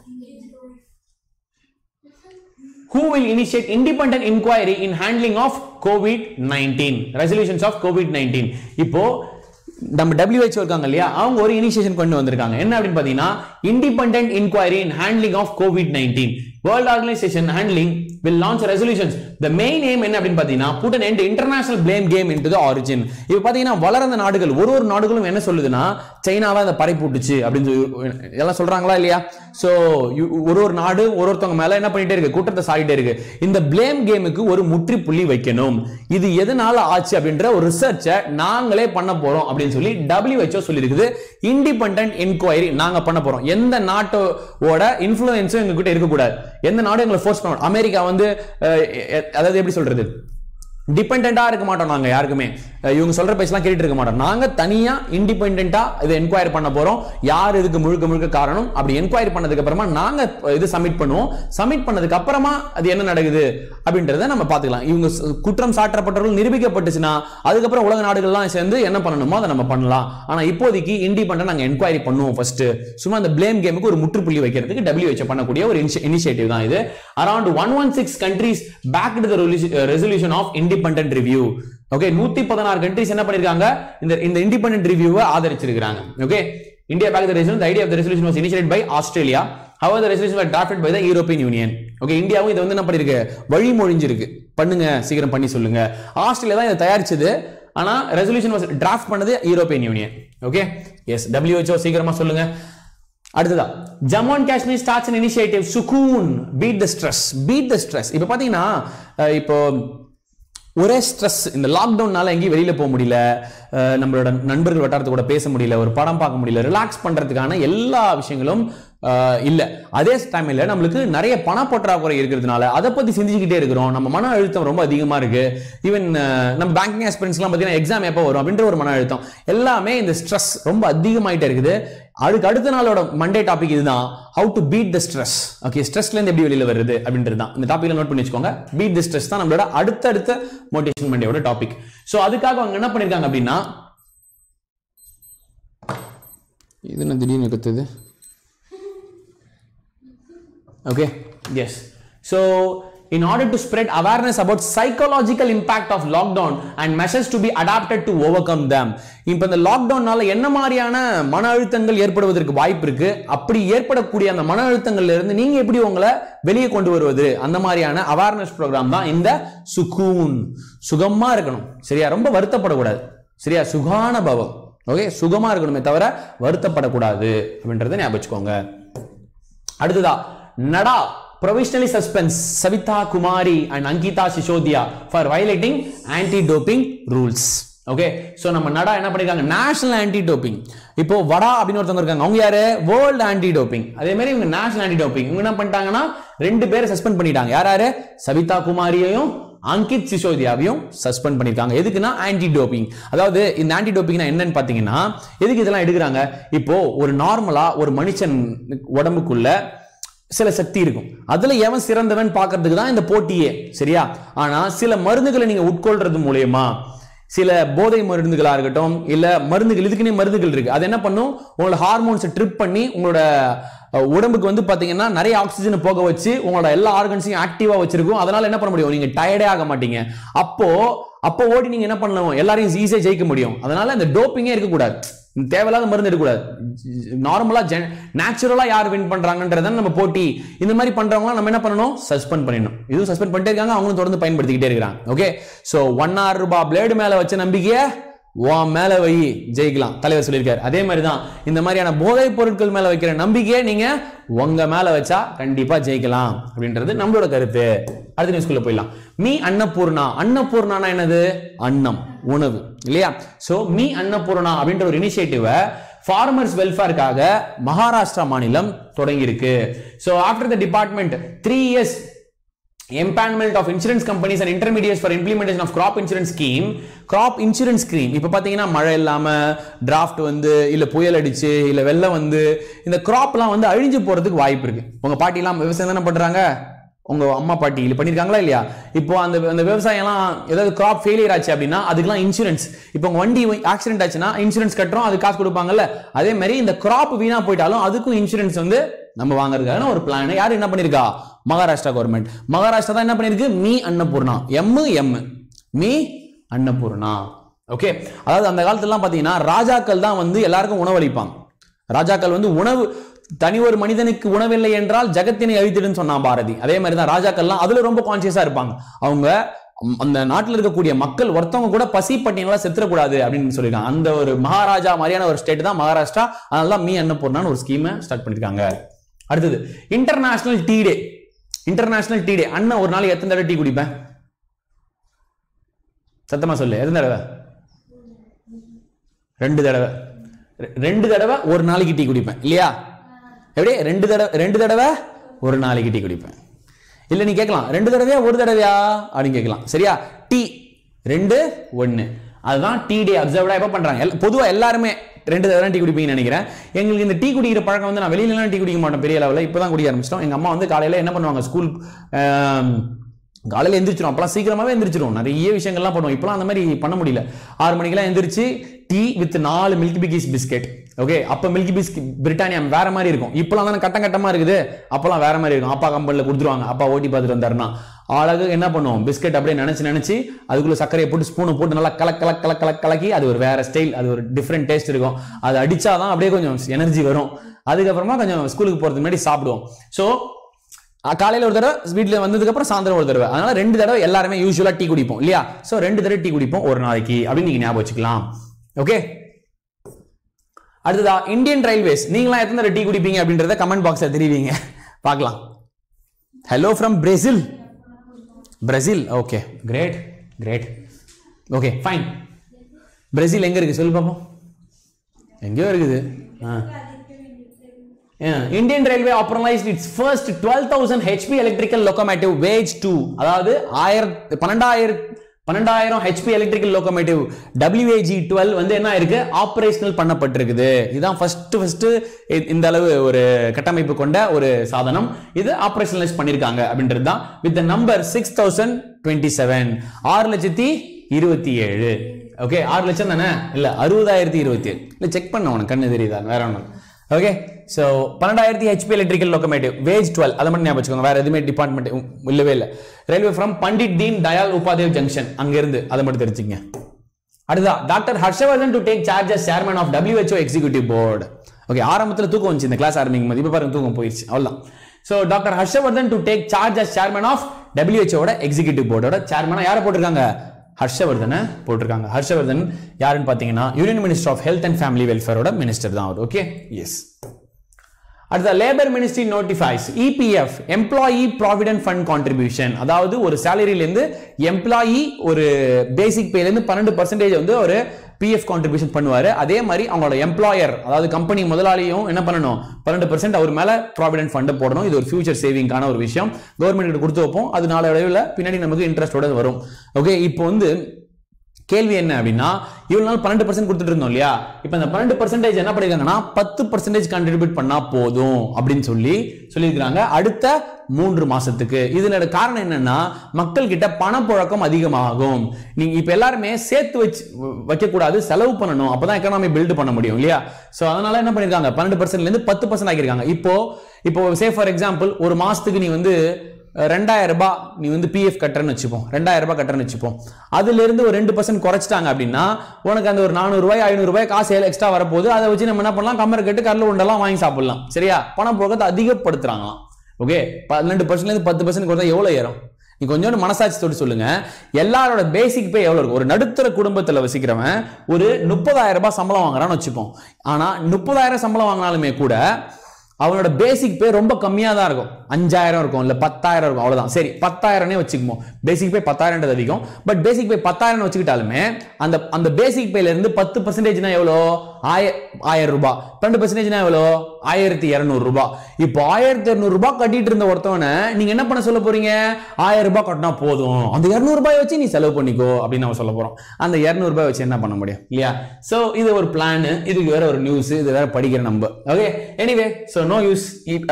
who will initiate independent inquiry in handling of COVID-19 resolutions of COVID-19 இப்போ நம்ம WHO இருக்காங்க இல்லையா அவங்க ஒரு இனிஷியேஷன் கொண்டு வந்திருக்காங்க என்ன அப்படின்னு பாத்தீங்கன்னா independent inquiry in handling of COVID nineteen world organisation handling will launch resolutions the main aim என்ன அப்படின்னு பாத்தீங்கன்னா put an end international blame game in to origin இப்போ பாத்தீங்கன்னா வளர்ந்த நாடுகள் ஒரு ஒரு நாடுகளும் என்ன சொல்லுதுன்னா சைனாவை அந்த பறை போட்டுச்சு அப்படின்னு சொல்லி எல்லாம் சொல்றாங்களா இல்லையா சோ ஒரு ஒரு நாடு ஒரு ஒருத்தவங்க மேல என்ன பண்ணிட்டே இருக்கு கூட்டத்தை சாடிட்டே இருக்கு இந்த பிளேம் கேமுக்கு ஒரு முற்றுப்புள்ளி வைக்கணும் இது எதனால ஆச்சு அப்படின்ற ஒரு ரிசர்ச்சை நாங்களே பண்ண போறோம் அப்படின்னு சொல்லி WHO சொல்லியிருக்குது இண்டிபெண்டன்ட் என்கொயரி நாங்க பண்ண போறோம் எந்த நாட்டோட இன்ஃபுளுன்ஸும் எங்க கிட்ட இருக்கக்கூடாது எந்த நாடும் எங்களை ஃபோர்ஸ் பண்ண அமெரிக்கா வந்து அஹ், எ- அதாவது எப்படி சொல்றது டிபெண்டா இருக்க மாட்டோம் நாங்க யாருக்குமே அஹ் இவங்க சொல்ற பேச்செல்லாம் கேட்டுட்டு இருக்க மாட்டோம் நாங்க தனியா இண்டிபெண்டா இதை என்கொயரி பண்ண போறோம் யார் இதுக்கு முழுக்க முழுக்க காரணம் அப்படி என்கொயரி பண்ணதுக்கு அப்புறமா நாங்க இது சப்மிட் பண்ணுவோம் சப்மிட் பண்ணதுக்கு அப்புறமா அது என்ன நடக்குது அப்படின்றத நம்ம பாத்துக்கலாம் இவங்க ச- குற்றம் சாட்டப்பட்டவர்கள் நிரூபிக்கப்பட்டுச்சுன்னா அதுக்கப்புறம் உலக நாடுகள்லாம் சேர்ந்து என்ன பண்ணணுமோ அதை நம்ம பண்ணலாம் ஆனா இப்போதைக்கு இண்டிபெண்டா நாங்க என்கொயரி பண்ணுவோம் ஃபர்ஸ்ட் சும்மா அந்த பிளேம் கேமுக்கு ஒரு முற்றுப்புள்ளி வைக்கிறதுக்கு WHO பண்ணக்கூடிய ஒரு இனிஷியேட்டிவ் தான் இது around one one six countries back to resolution of independent review okay நூத்தி பதினாறு கண்ட்ரீஸ் என்ன பண்ணிருக்காங்க இந்த இந்த இண்டிபெண்டன்ட் ரிவ்யூவை ஆதரிச்சிருக்காங்க okay India back the resolution idea of the resolution was initiate by Australia However, the resolution was drafted by the European Union. Okay இந்தியாவும் இதை வந்து என்ன பண்ணிருக்கு வழிமொழிஞ்சிருக்கு பண்ணுங்க சீக்கிரம் பண்ணி சொல்லுங்க ஆஸ்திரேலியா தான் இதை தயாரிச்சது ஆனா ரெசல்யூஷன் வாஸ் டிராஃப்ட் பண்ணது European Union okay yes WHO சீக்கிரமா சொல்லுங்க அடுத்ததா Jammu and Kashmir starts an initiative Sukoon beat the stress beat the stress இப்போ பாத்தீங்கன்னா அஹ் இப்போ ஒரே ஸ்ட்ரெஸ் இந்த லாக்டவுன்னால எங்கேயும் வெளியில போக முடியல அஹ் நம்மளோட நண்பர்கள் வட்டாரத்து கூட பேச முடியல ஒரு படம் பார்க்க முடியல ரிலாக்ஸ் பண்றதுக்கான எல்லா விஷயங்களும் அஹ் இல்ல அதே டைம்ல நம்மளுக்கு நிறைய பண பற்றாக்குறை இருக்கிறதுனால அதை பத்தி சிந்திச்சுக்கிட்டே இருக்கிறோம் நம்ம மன அழுத்தம் ரொம்ப அதிகமா இருக்கு ஈவன் நம்ம பேங்கிங் எக்ஸ்பீரியன்ஸ்லாம் பார்த்தீங்கன்னா எக்ஸாம் எப்போ வரும் அப்படின்ற ஒரு மன அழுத்தம் எல்லாமே இந்த ஸ்ட்ரெஸ் ரொம்ப அதிகமாயிட்டே இருக்குது அதுக்கு அடுத்த நாளோட மண்டே டாபிக் இதுதான் how to beat the stress okay ஸ்ட்ரெஸ்ல இருந்து எப்படி வெளியில வருது அப்படின்றது தான் இந்த டாபிக்ல நோட் பண்ணி வச்சுக்கோங்க பீட் த ஸ்ட்ரெஸ் தான் நம்மளோட அடுத்தடுத்த மோட்டிவேஷன் மண்டேயோட டாபிக் ஸோ அதுக்காக அவங்க என்ன பண்ணிருக்காங்க அப்படின்னா இது என்ன திடீர்னு கத்துது okay yes so in order to spread awareness about psychological impact of lockdown and measures to be adapted to overcome them இப்போ இந்த லாக்டவுன்னால என்ன மாதிரியான மன அழுத்தங்கள் ஏற்படுவதற்கு வாய்ப்பு இருக்கு அப்படி ஏற்படக்கூடிய அந்த மன அழுத்தங்கள்ல இருந்து நீங்க எப்படி உங்களை வெளியே கொண்டு வருவது அந்த மாதிரியான அவேர்னஸ் ப்ரோக்ராம் தான் இந்த சுகூன் சுகமா இருக்கணும் சரியா ரொம்ப வருத்தப்படக்கூடாது சரியா சுகான பவம் ஓகே சுகமா இருக்கணுமே தவிர வருத்தப்படக்கூடாது அப்படின்றத ஞாபகம் வச்சுக்கோங்க அடுத்ததா NADA provisionally suspends Savita Kumari and Ankita Sisodia for violating anti doping rules ஓகே சோ நம்ம நடா என்ன பண்ணிருக்காங்க நேஷனல் ஆன்டி டோப்பிங் இப்போ வடா அப்படின்னு ஒருத்தவங்க இருக்காங்க அவங்க யாரு வேர்ல்டு ஆன்டி டோப்பிங் அதே மாதிரி இவங்க நேஷனல் ஆன்டி டோப்பிங் இவங்க என்ன பண்ணிட்டாங்கன்னா ரெண்டு பேரை சஸ்பெண்ட் பண்ணிட்டாங்க யார் யாரு சவிதா குமாரியையும் அங்கித் சிசோதியாவையும் சஸ்பெண்ட் பண்ணிருக்காங்க எதுக்குன்னா ஆன்டி டோப்பிங் அதாவது இந்த ஆன்டி டோப்பிங்னா என்னன்னு பாத்தீங்கன்னா எதுக்கு இதெல்லாம் எடுக்கிறாங்க இப்போ ஒரு நார்மலா ஒரு மனுஷன் உடம்புக்குள்ள சில சக்தி இருக்கும் அதுல எவன் சிறந்தவன் பார்க்கிறதுக்கு தான் இந்த போட்டியே சரியா ஆனா சில மருந்துகளை நீங்க உட்கொள்றது மூலியமா சில போதை மருந்துகளா இருக்கட்டும் இல்ல மருந்துகள் இதுக்குன்னே மருந்துகள் இருக்கு அது என்ன பண்ணும் உங்களோட ஹார்மோன்ஸை ட்ரிப் பண்ணி உங்களோட அஹ், உடம்புக்கு வந்து பாத்தீங்கன்னா நிறைய ஆக்சிஜனை போக வச்சு உங்களோட எல்லா ஆர்கன்ஸையும் ஆக்டிவா வச்சிருக்கும் அதனால என்ன பண்ண முடியும் நீங்க டயர்டே ஆக மாட்டீங்க அப்போ அப்போ ஓடி நீங்க என்ன பண்ணலாம் எல்லாரையும் ஈஸியா ஜெயிக்க முடியும் அதனால இந்த டோப்பிங்கே இருக்கக்கூடாது இந்த தேவையில்லாத மருந்து எடுக்கக்கூடாது நார்மலா நேச்சுரலா யார் வின் பண்றாங்கன்றத நம்ம போட்டி இந்த மாதிரி பண்றவங்க நம்ம என்ன பண்ணணும் சஸ்பெண்ட் பண்ணிடணும் இதுவும் சஸ்பெண்ட் பண்ணிட்டே இருக்காங்க அவங்களும் தொடர்ந்து பயன்படுத்திக்கிட்டே இருக்காங்க ஓகே சோ ஒன் ஆறு ரூபாய் பிளேடு மேல வச்ச நம்பிக்கைய உன் மேல வை ஜெயிக்கலாம் தலைவர் சொல்லியிருக்காரு அதே மாதிரி தான் இந்த மாதிரியான போதைப் பொருட்கள் மேல வைக்கிற நம்பிக்கையை நீங்க உங்க மேல வச்சா கண்டிப்பா ஜெயிக்கலாம் அப்படின்றது நம்மளோட கருத்து அடுத்த நியூஸ்குள்ள போயிடலாம் மீ அன்னபூர்ணா அன்னபூர்ணானா என்னது அன்னம் உணவு இல்லையா சோ மீ அன்னபூர்ணா அப்படின்ற ஒரு இனிஷியேட்டிவை ஃபார்மர்ஸ் வெல்ஃபேருக்காக மகாராஷ்டிரா மாநிலம் தொடங்கி இருக்கு so after the department three years empanelment of insurance companies and intermediaries for implementation of crop insurance scheme crop insurance scheme இப்போ பாத்தீங்கன்னா மழை இல்லாம டிராஃப்ட் வந்து இல்ல புயல் அடிச்சு இல்ல வெள்ளம் வந்து இந்த கிராப்லாம் வந்து அழிஞ்சு போறதுக்கு வாய்ப்பு இருக்கு உங்க பாட்டி எல்லாம் விவசாயம் தானே பண்றாங்க உங்க அம்மா பாட்டி இல்ல பண்ணிருக்காங்களா இல்லையா இப்போ அந்த அந்த விவசாயம் எல்லாம் ஏதாவது கிராப் ஃபெயிலியர் ஆச்சு அப்படின்னா அதுக்கெல்லாம் இன்சூரன்ஸ் இப்போ உங்க வண்டி ஆக்சிடென்ட் ஆச்சுன்னா இன்சூரன்ஸ் கட்டுறோம் அது காசு கொடுப்பாங்கல்ல அதே மாதிரி இந்த கிராப் வீணா போயிட்டாலும் அதுக்கும் இன்சூரன்ஸ் வந்து நம்ம வாங்குறதுக்கான ஒரு பிளான் யார் என்ன பண்ணிருக்கா மகாராஷ்டிரா கவர்மெண்ட் மகாராஷ்டிரா தான் என்ன பண்ணிருக்கு மீ அன்னபூர்ணா எம் எம் மீ அன்னபூர்ணா ஓகே அதாவது அந்த காலத்துலலாம் பாத்தீங்கன்னா ராஜாக்கள் தான் வந்து எல்லாருக்கும் உணவளிப்பாங்க ராஜாக்கள் வந்து உணவு தனி ஒரு மனிதனுக்கு உணவில்லை என்றால் ஜகத்தினை அழித்திடுன்னு சொன்னான் பாரதி அதே மாதிரி தான் ராஜாக்கள்லாம் அதுல ரொம்ப கான்சியஸா இருப்பாங்க அவங்க ம், அந்த நாட்டில் இருக்கக்கூடிய மக்கள் ஒருத்தவங்க கூட பசி பட்டியலா செத்துறக்கூடாது அப்படின்னு சொல்லியிருக்காங்க அந்த ஒரு மகாராஜா மாதிரியான ஒரு ஸ்டேட் தான் மகாராஷ்டிரா அதனால தான் மீ அன்னபூர்ணான்னு ஒரு ஸ்கீமை ஸ்டார்ட் பண்ணிருக்காங்க அடுத்தது international tea day international tea day அண்ணன் ஒரு நாளைக்கு எத்தனை தடவை டீ குடிப்பேன் சத்தமா சொல்லு எத்தனை தடவை ரெண்டு தடவை ரெ- ரெண்டு தடவை ஒரு நாளைக்கு டீ குடிப்பேன் இல்லையா எப்படி ரெண்டு தடவை ரெண்டு தடவை ஒரு நாளைக்கு டீ குடிப்பேன் இல்ல நீ கேட்கலாம் ரெண்டு தடவையா ஒரு தடவையா அப்படின்னு கேட்கலாம் சரியா டீ ரெண்டு ஒன்னு அதுதான் டீ டே அப்சர்வ்டா எப்ப பண்றாங்க எல்லா- பொதுவா எல்லாருமே ரெண்டு தடவை டீ குடிப்பீங்கன்னு நினைக்கிறேன் எங்களுக்கு இந்த டீ குடிக்கிற பழக்கம் வந்து நான் வெளியிலலாம் டீ குடிக்க மாட்டேன் பெரிய லெவலில் இப்பதான் குடிக்க ஆரம்பிச்சிட்டோம் எங்க அம்மா வந்து காலையில என்ன பண்ணுவாங்க ஸ்கூல் காலையில எந்திரிச்சிரும் அப்பலாம் சீக்கிரமாவே எந்திரிச்சிரும் நிறைய விஷயங்கள்லாம் பண்ணுவோம் இப்பலாம் அந்த மாதிரி பண்ண முடியல ஆறு மணிக்கெல்லாம் எந்திரிச்சு டீ வித் நாலு மில்க் பிகிஸ் பிஸ்கெட் ஓகே அப்ப மில்க் பிஸ்கெட் பிரிட்டானியா வேற மாதிரி இருக்கும் இப்பலாம் தானே கட்டம் கட்டமா இருக்குது அப்பலாம் வேற மாதிரி இருக்கும் அப்பா கம்பெனில கொடுத்துருவாங்க அப்பா ஓட்டி பார்த்துட்டு வந்தாருன்னா அழகு என்ன பண்ணுவோம் பிஸ்கெட் அப்படியே நினைச்சு நினைச்சு அதுக்குள்ள சர்க்கரையை போட்டு ஸ்பூனை போட்டு நல்லா கலக் கலக் கலக் கலக் கலக்கி அது ஒரு வேற ஸ்டைல் அது ஒரு டிஃப்ரெண்ட் டேஸ்ட் இருக்கும் அது அடிச்சாதான் அப்படியே கொஞ்சம் எனர்ஜி வரும் அதுக்கப்புறமா கொஞ்சம் ஸ்கூலுக்கு போறதுக்கு முன்னாடி சாப்பிடுவோம் ஸோ காலையில ஒரு தடவை வீட்டுல வந்ததுக்கு அப்புறம் சாயந்தரம் ஒரு தடவை அதனால ரெண்டு தடவை எல்லாருமே யூஸ்வலா டீ குடிப்போம் இல்லையா சோ ரெண்டு தடவை டீ குடிப்போம் ஒரு நாளைக்கு அப்படின்னு நீங்க ஞாபகம் வச்சுக்கலாம் ஓகே அடுத்ததா இந்தியன் ரயில்வேஸ் நீங்களாம் எத்தனை தடவை டீ குடிப்பீங்க அப்படின்றத கமெண்ட் பாக்ஸ்ல தெரிவிங்க பார்க்கலாம் hello from Brazil Brazil okay great great okay fine Brazil எங்க இருக்கு சொல்லு பாப்போம் எங்கேயோ இருக்குது ஆ Indian railway operationalised it's first twelve thousand HP electrical locomotive வேஜ் டூ அதாவது ஆயிரத்து பன்னெண்டாயிரம் பன்னெண்டாயிரம் HP electrical locomotive WAG twelve வந்து என்ன இருக்கு ஆபரேஷனல் பண்ணப்பட்டிருக்குது இதுதான் ஃபர்ஸ்ட் ஃபர்ஸ்ட் இந்த அளவு ஒரு கட்டமைப்பு கொண்ட ஒரு சாதனம் இது ஆபரேஷனலைஸ் பண்ணிருக்காங்க அப்படின்றது தான் with number six thousand twenty seven ஆறு லட்சத்தி இருபத்தி ஏழு ஓகே ஆறு லட்சம் தானே இல்ல அறுபதாயிரத்தி இருபத்தி ஏழு இல்ல செக் பண்ண உனக்கு கண்ணு தெரியுதா வேற ஒன்றும் ஓகே ஸோ பன்னெண்டாயிரத்தி ஹெச்பி எலக்ட்ரிக்கல் லோகோமேட்டிவ் வேஜ் டுவெல் அதை மட்டும் ஞாபகம் வச்சுக்கோங்க வேற எதுவுமே டிபார்ட்மெண்ட் இல்லவே இல்லை railway from Pandit Deen Dayal Upadhyay junction அங்கிருந்து அதை மட்டும் தெரிஞ்சுங்க அடுத்தா doctor Harshvardhan to take charge as chairman of WHO executive board okay ஆரம்பத்தில் தூக்கம் வந்துச்சு இந்த கிளாஸ் ஆரம்பிக்கும் போது இப்போ பாருங்க தூக்கம் போயிடுச்சு அவ்வளோதான் so doctor Harshvardhan to take charge as chairman of டபிள்யூஹெச்ஓட எக்ஸிக்யூட்டிவ் போர்டோட சேர்மனா யாரை போட்டிருக்காங்க ஹர்ஷவர்தனை போட்டிருக்காங்க ஹர்ஷவர்தன் யாருன்னு பார்த்தீங்கன்னா union minister of health and family வெல்ஃபேரோட மினிஸ்டர் தான் அவர் ஓகே எஸ் அடுத்த labour ministry notifies EPF employee provident fund contribution அதாவது ஒரு சேலரியிலேருந்து எம்ப்ளாயி ஒரு பேசிக் பேலேருந்து பன்னெண்டு பர்சன்டேஜ் வந்து ஒரு பிஎஃப் கான்ட்ரிபியூஷன் பண்ணுவார் அதே மாதிரி அவங்களோட எம்ப்ளாயர் அதாவது கம்பெனி முதலாளியும் என்ன பண்ணணும் பன்னெண்டு பர்சன்ட் அவர் மேலே ப்ராவிடென்ட் ஃபண்டை போடணும் இது ஒரு ஃபியூச்சர் சேவிங்கான ஒரு விஷயம் கவர்மெண்ட் கொடுத்து வைப்போம் அது நாளடைவில் பின்னாடி நமக்கு இன்ட்ரெஸ்டோட வரும் ஓகே இப்போ வந்து கேள்வி என்ன அப்படின்னா இவ்வளவு நாள் பன்னெண்டு பர்சன்ட் கொடுத்துட்டு இருந்தோம் இல்லையா இப்போ இந்த பன்னெண்டு பர்சன்டேஜ் என்ன பண்ணிருக்காங்கன்னா பத்து பர்சன்டேஜ் கண்ட்ரிபியூட் பண்ணா போதும் அப்படின்னு சொல்லி சொல்லியிருக்கிறாங்க அடுத்த மூன்று மாசத்துக்கு இதுல காரணம் என்னன்னா மக்கள் கிட்ட பணப்புழக்கம் அதிகமாகும் நீங்க இப்ப எல்லாருமே சேர்த்து வச்சு வைக்க கூடாது செலவு பண்ணணும் அப்பதான் எக்கனாமி பில்ட் பண்ண முடியும் இல்லையா சோ அதனால என்ன பண்ணிருக்காங்க பன்னெண்டு பர்சன்ட்ல இருந்து பத்து பர்சன்ட் ஆக்கியிருக்காங்க இப்போ இப்போ சே ஃபார் எக்ஸாம்பிள் ஒரு மாசத்துக்கு நீ வந்து ரெண்டாயிரம் ரூபாய் நீ வந்து பிஎஃப் கட்டுறன்னு வச்சுப்போம் ரெண்டாயிரம் ரூபாய் கட்டுறன்னு வச்சுப்போம் அதுல இருந்து ஒரு ரெண்டு பர்சன்ட் குறைச்சிட்டாங்க அப்படின்னா உனக்கு அந்த ஒரு நானூறு ரூபாய் ஐநூறு ரூபாய் காசு எக்ஸ்ட்ரா வரப்போகுது அதை வச்சு நம்ம என்ன பண்ணலாம் கம்மரை கட்டு கடல உண்டெல்லாம் வாங்கி சாப்பிடலாம் சரியா பணப்போக்கத்தை அதிகப்படுத்துறாங்களாம் ஓகே பன்னெண்டு பர்சன்ட்லேருந்து பத்து பர்சன்ட் கொடுத்தா எவ்வளோ ஏறும் நீ கொஞ்சோண்டு மனசாட்சியோடு சொல்லுங்க எல்லாரோட பேசிக் பே எவ்வளவு இருக்கும் ஒரு நடுத்தர குடும்பத்துல வசிக்கிறவன் ஒரு முப்பதாயிரம் ரூபாய் சம்பளம் வாங்குறான்னு வச்சுப்போம் ஆனா முப்பதாயிரம் சம்பளம் வாங்கினாலுமே கூட அவனோட பேசிக் பே ரொம்ப கம்மியா தான் இருக்கும் அஞ்சாயிரம் இருக்கும் இல்ல பத்தாயிரம் இருக்கும் அவ்வளவுதான் சரி பத்தாயிரம்னே வச்சுக்குவோம் பேசிக் பே பத்தாயிரம்ன்றது அதிகம் பட் பேசிக் பே பத்தாயிரம் வச்சுக்கிட்டாலுமே அந்த அந்த பேசிக் பேல இருந்து பத்து பர்சன்டேஜ்னா எவ்வளோ ஆய ஆயிரம் ரூபாய் பன்னெண்டு பர்சன்டேஜ்னா எவ்வளோ ஆயிரத்தி இரநூறு ரூபாய் இப்போ ஆயிரத்தி இரநூறு ரூபாய் கட்டிட்டு இருந்த ஒருத்தவனை நீங்க என்ன பண்ண சொல்ல போறீங்க ஆயிரம் ரூபாய் கட்டினா போதும் அந்த இரநூறு ரூபாய் வச்சு நீ செலவு பண்ணிக்கோ அப்படின்னு நம்ம சொல்ல போறோம் அந்த இரநூறு ரூபாய் வச்சு என்ன பண்ண முடியும் இல்லையா சோ இது ஒரு பிளான் இதுக்கு வேற ஒரு நியூஸ் இது வேற படிக்கிற நம்ம okay anyway so no use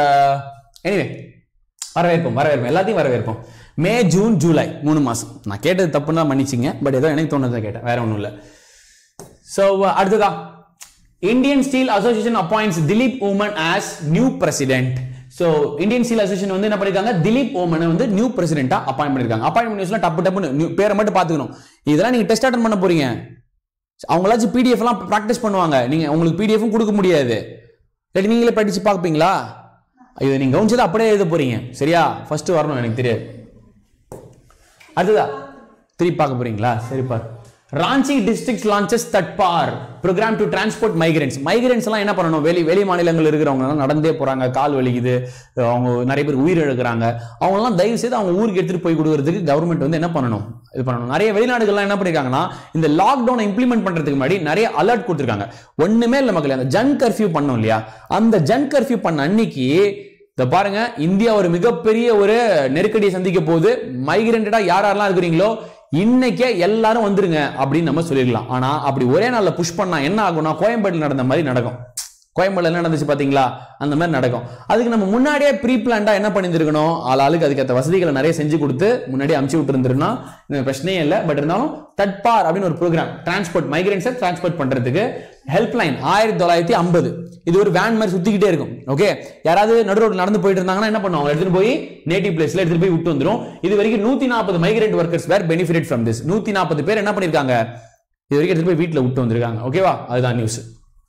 anyway வரவேற்போம் வரவேற்போம் எல்லாத்தையும் வரவேற்போம் மே ஜூன் ஜூலை மூணு மாசம் நான் கேட்டது தப்புன்னா மன்னிச்சிங்க பட் ஏதோ எனக்கு தோணுதான் கேட்டேன் வேற ஒன்றும் இல்லை ஸோ அடுத்ததா Indian steel association appoints Dilip Oommen as new president so Indian steel association வந்து என்ன பண்ணிருக்காங்க திலீப் ஓமனை வந்து நியூ பிரசிடென்ட்டா அப்பாயிண்ட் பண்ணிருக்காங்க அப்பாயின்மெண்ட் நியூஸ்ல டப்பு டப்புன்னு new பேரை மட்டும் பார்த்துக்கணும் இதெல்லாம் நீங்க டெஸ்ட் அட்டன் பண்ண போறீங்க அவங்களாச்சும் பிடிஎஃப் எல்லாம் ப்ராக்டிஸ் பண்ணுவாங்க நீங்க உங்களுக்கு பிடிஎஃப்பும் கொடுக்க முடியாது இல்லாட்டி நீங்களே படிச்சு பார்ப்பீங்களா இதை நீங்க கவனிச்சதை அப்படியே எழுத போறீங்க சரியா ஃபர்ஸ்ட் வரணும் எனக்கு தெரியாது அடுத்ததா திருப்பி பார்க்க போறீங்களா சரி பாரு Ranchi district launches Tatpar programme to transport migrants migrants எல்லாம் என்ன பண்ணணும் வெளி வெளி மாநிலங்கள் இருக்கிறவங்க எல்லாம் நடந்தே போறாங்க கால் வலிக்குது அவங்க நிறைய பேர் உயிர் இழக்கிறாங்க அவங்க எல்லாம் தயவு செய்து அவங்க ஊருக்கு எடுத்துட்டு போய் கொடுக்கறதுக்கு கவர்மெண்ட் வந்து என்ன பண்ணணும் இது பண்ணணும் நிறைய வெளிநாடுகள்லாம் என்ன பண்ணிருக்காங்கன்னா இந்த லாக்டவுனை இம்ப்ளிமெண்ட் பண்றதுக்கு முன்னாடி நிறைய அலர்ட் கொடுத்துருக்காங்க ஒண்ணுமே இல்லை மக்களே அந்த ஜன் கர்ஃபியூ பண்ணோம் இல்லையா அந்த ஜன் கர்ஃபியூ பண்ண அன்னைக்கு இத பாருங்க இந்தியா ஒரு மிகப்பெரிய ஒரு நெருக்கடியை சந்திக்க போகுது மைக்ரேண்டடா யார் யாரெல்லாம் இருக்கிறீங்களோ இன்னைக்கே எல்லாரும் வந்துருங்க அப்படின்னு நம்ம சொல்லிடலாம் ஆனா அப்படி ஒரே நாள்ல புஷ் பண்ணா என்ன ஆகும்னா கோயம்பேட்டில் நடந்த மாதிரி நடக்கும் கோயம்பேடுல என்ன நடந்துச்சு பாத்தீங்களா அந்த மாதிரி நடக்கும் அதுக்கு நம்ம முன்னாடியே ப்ரீ பிளான்டா என்ன பண்ணியிருக்கணும் ஆள் ஆளுக்கு அதுக்கேற்ற வசதிகளை நிறைய செஞ்சு கொடுத்து முன்னாடியே அமுச்சு விட்டுருந்துருன்னா இந்த பிரச்சனையே இல்லை பட் இருந்தாலும் தட்பார் அப்படின்னு ஒரு ப்ரோக்ராம் டிரான்ஸ்போர்ட் மைக்ரேன்ஸை டிரான்ஸ்போர்ட் பண்றதுக்கு ஹெல்ப்லைன் ஆயிரத்தி தொள்ளாயிரத்தி ஐம்பது இது ஒரு வேன் மாதிரி சுத்திக்கிட்டே இருக்கும் ஓகே யாராவது நடு ரோடு நடந்து போயிட்டு இருந்தாங்கன்னா என்ன பண்ணுவாங்க எடுத்துட்டு போய் நேட்டிவ் பிளேஸ்ல எடுத்துட்டு போய் விட்டு வந்துரும் இது வரைக்கும் நூத்தி நாற்பது migrate workers were benefit from this நூத்தி நாற்பது பேர் என்ன பண்ணிருக்காங்க இது வரைக்கும் எடுத்துட்டு போய் வீட்டுல விட்டு வந்திருக்காங்க ஓகேவா அதுதான் நியூஸ்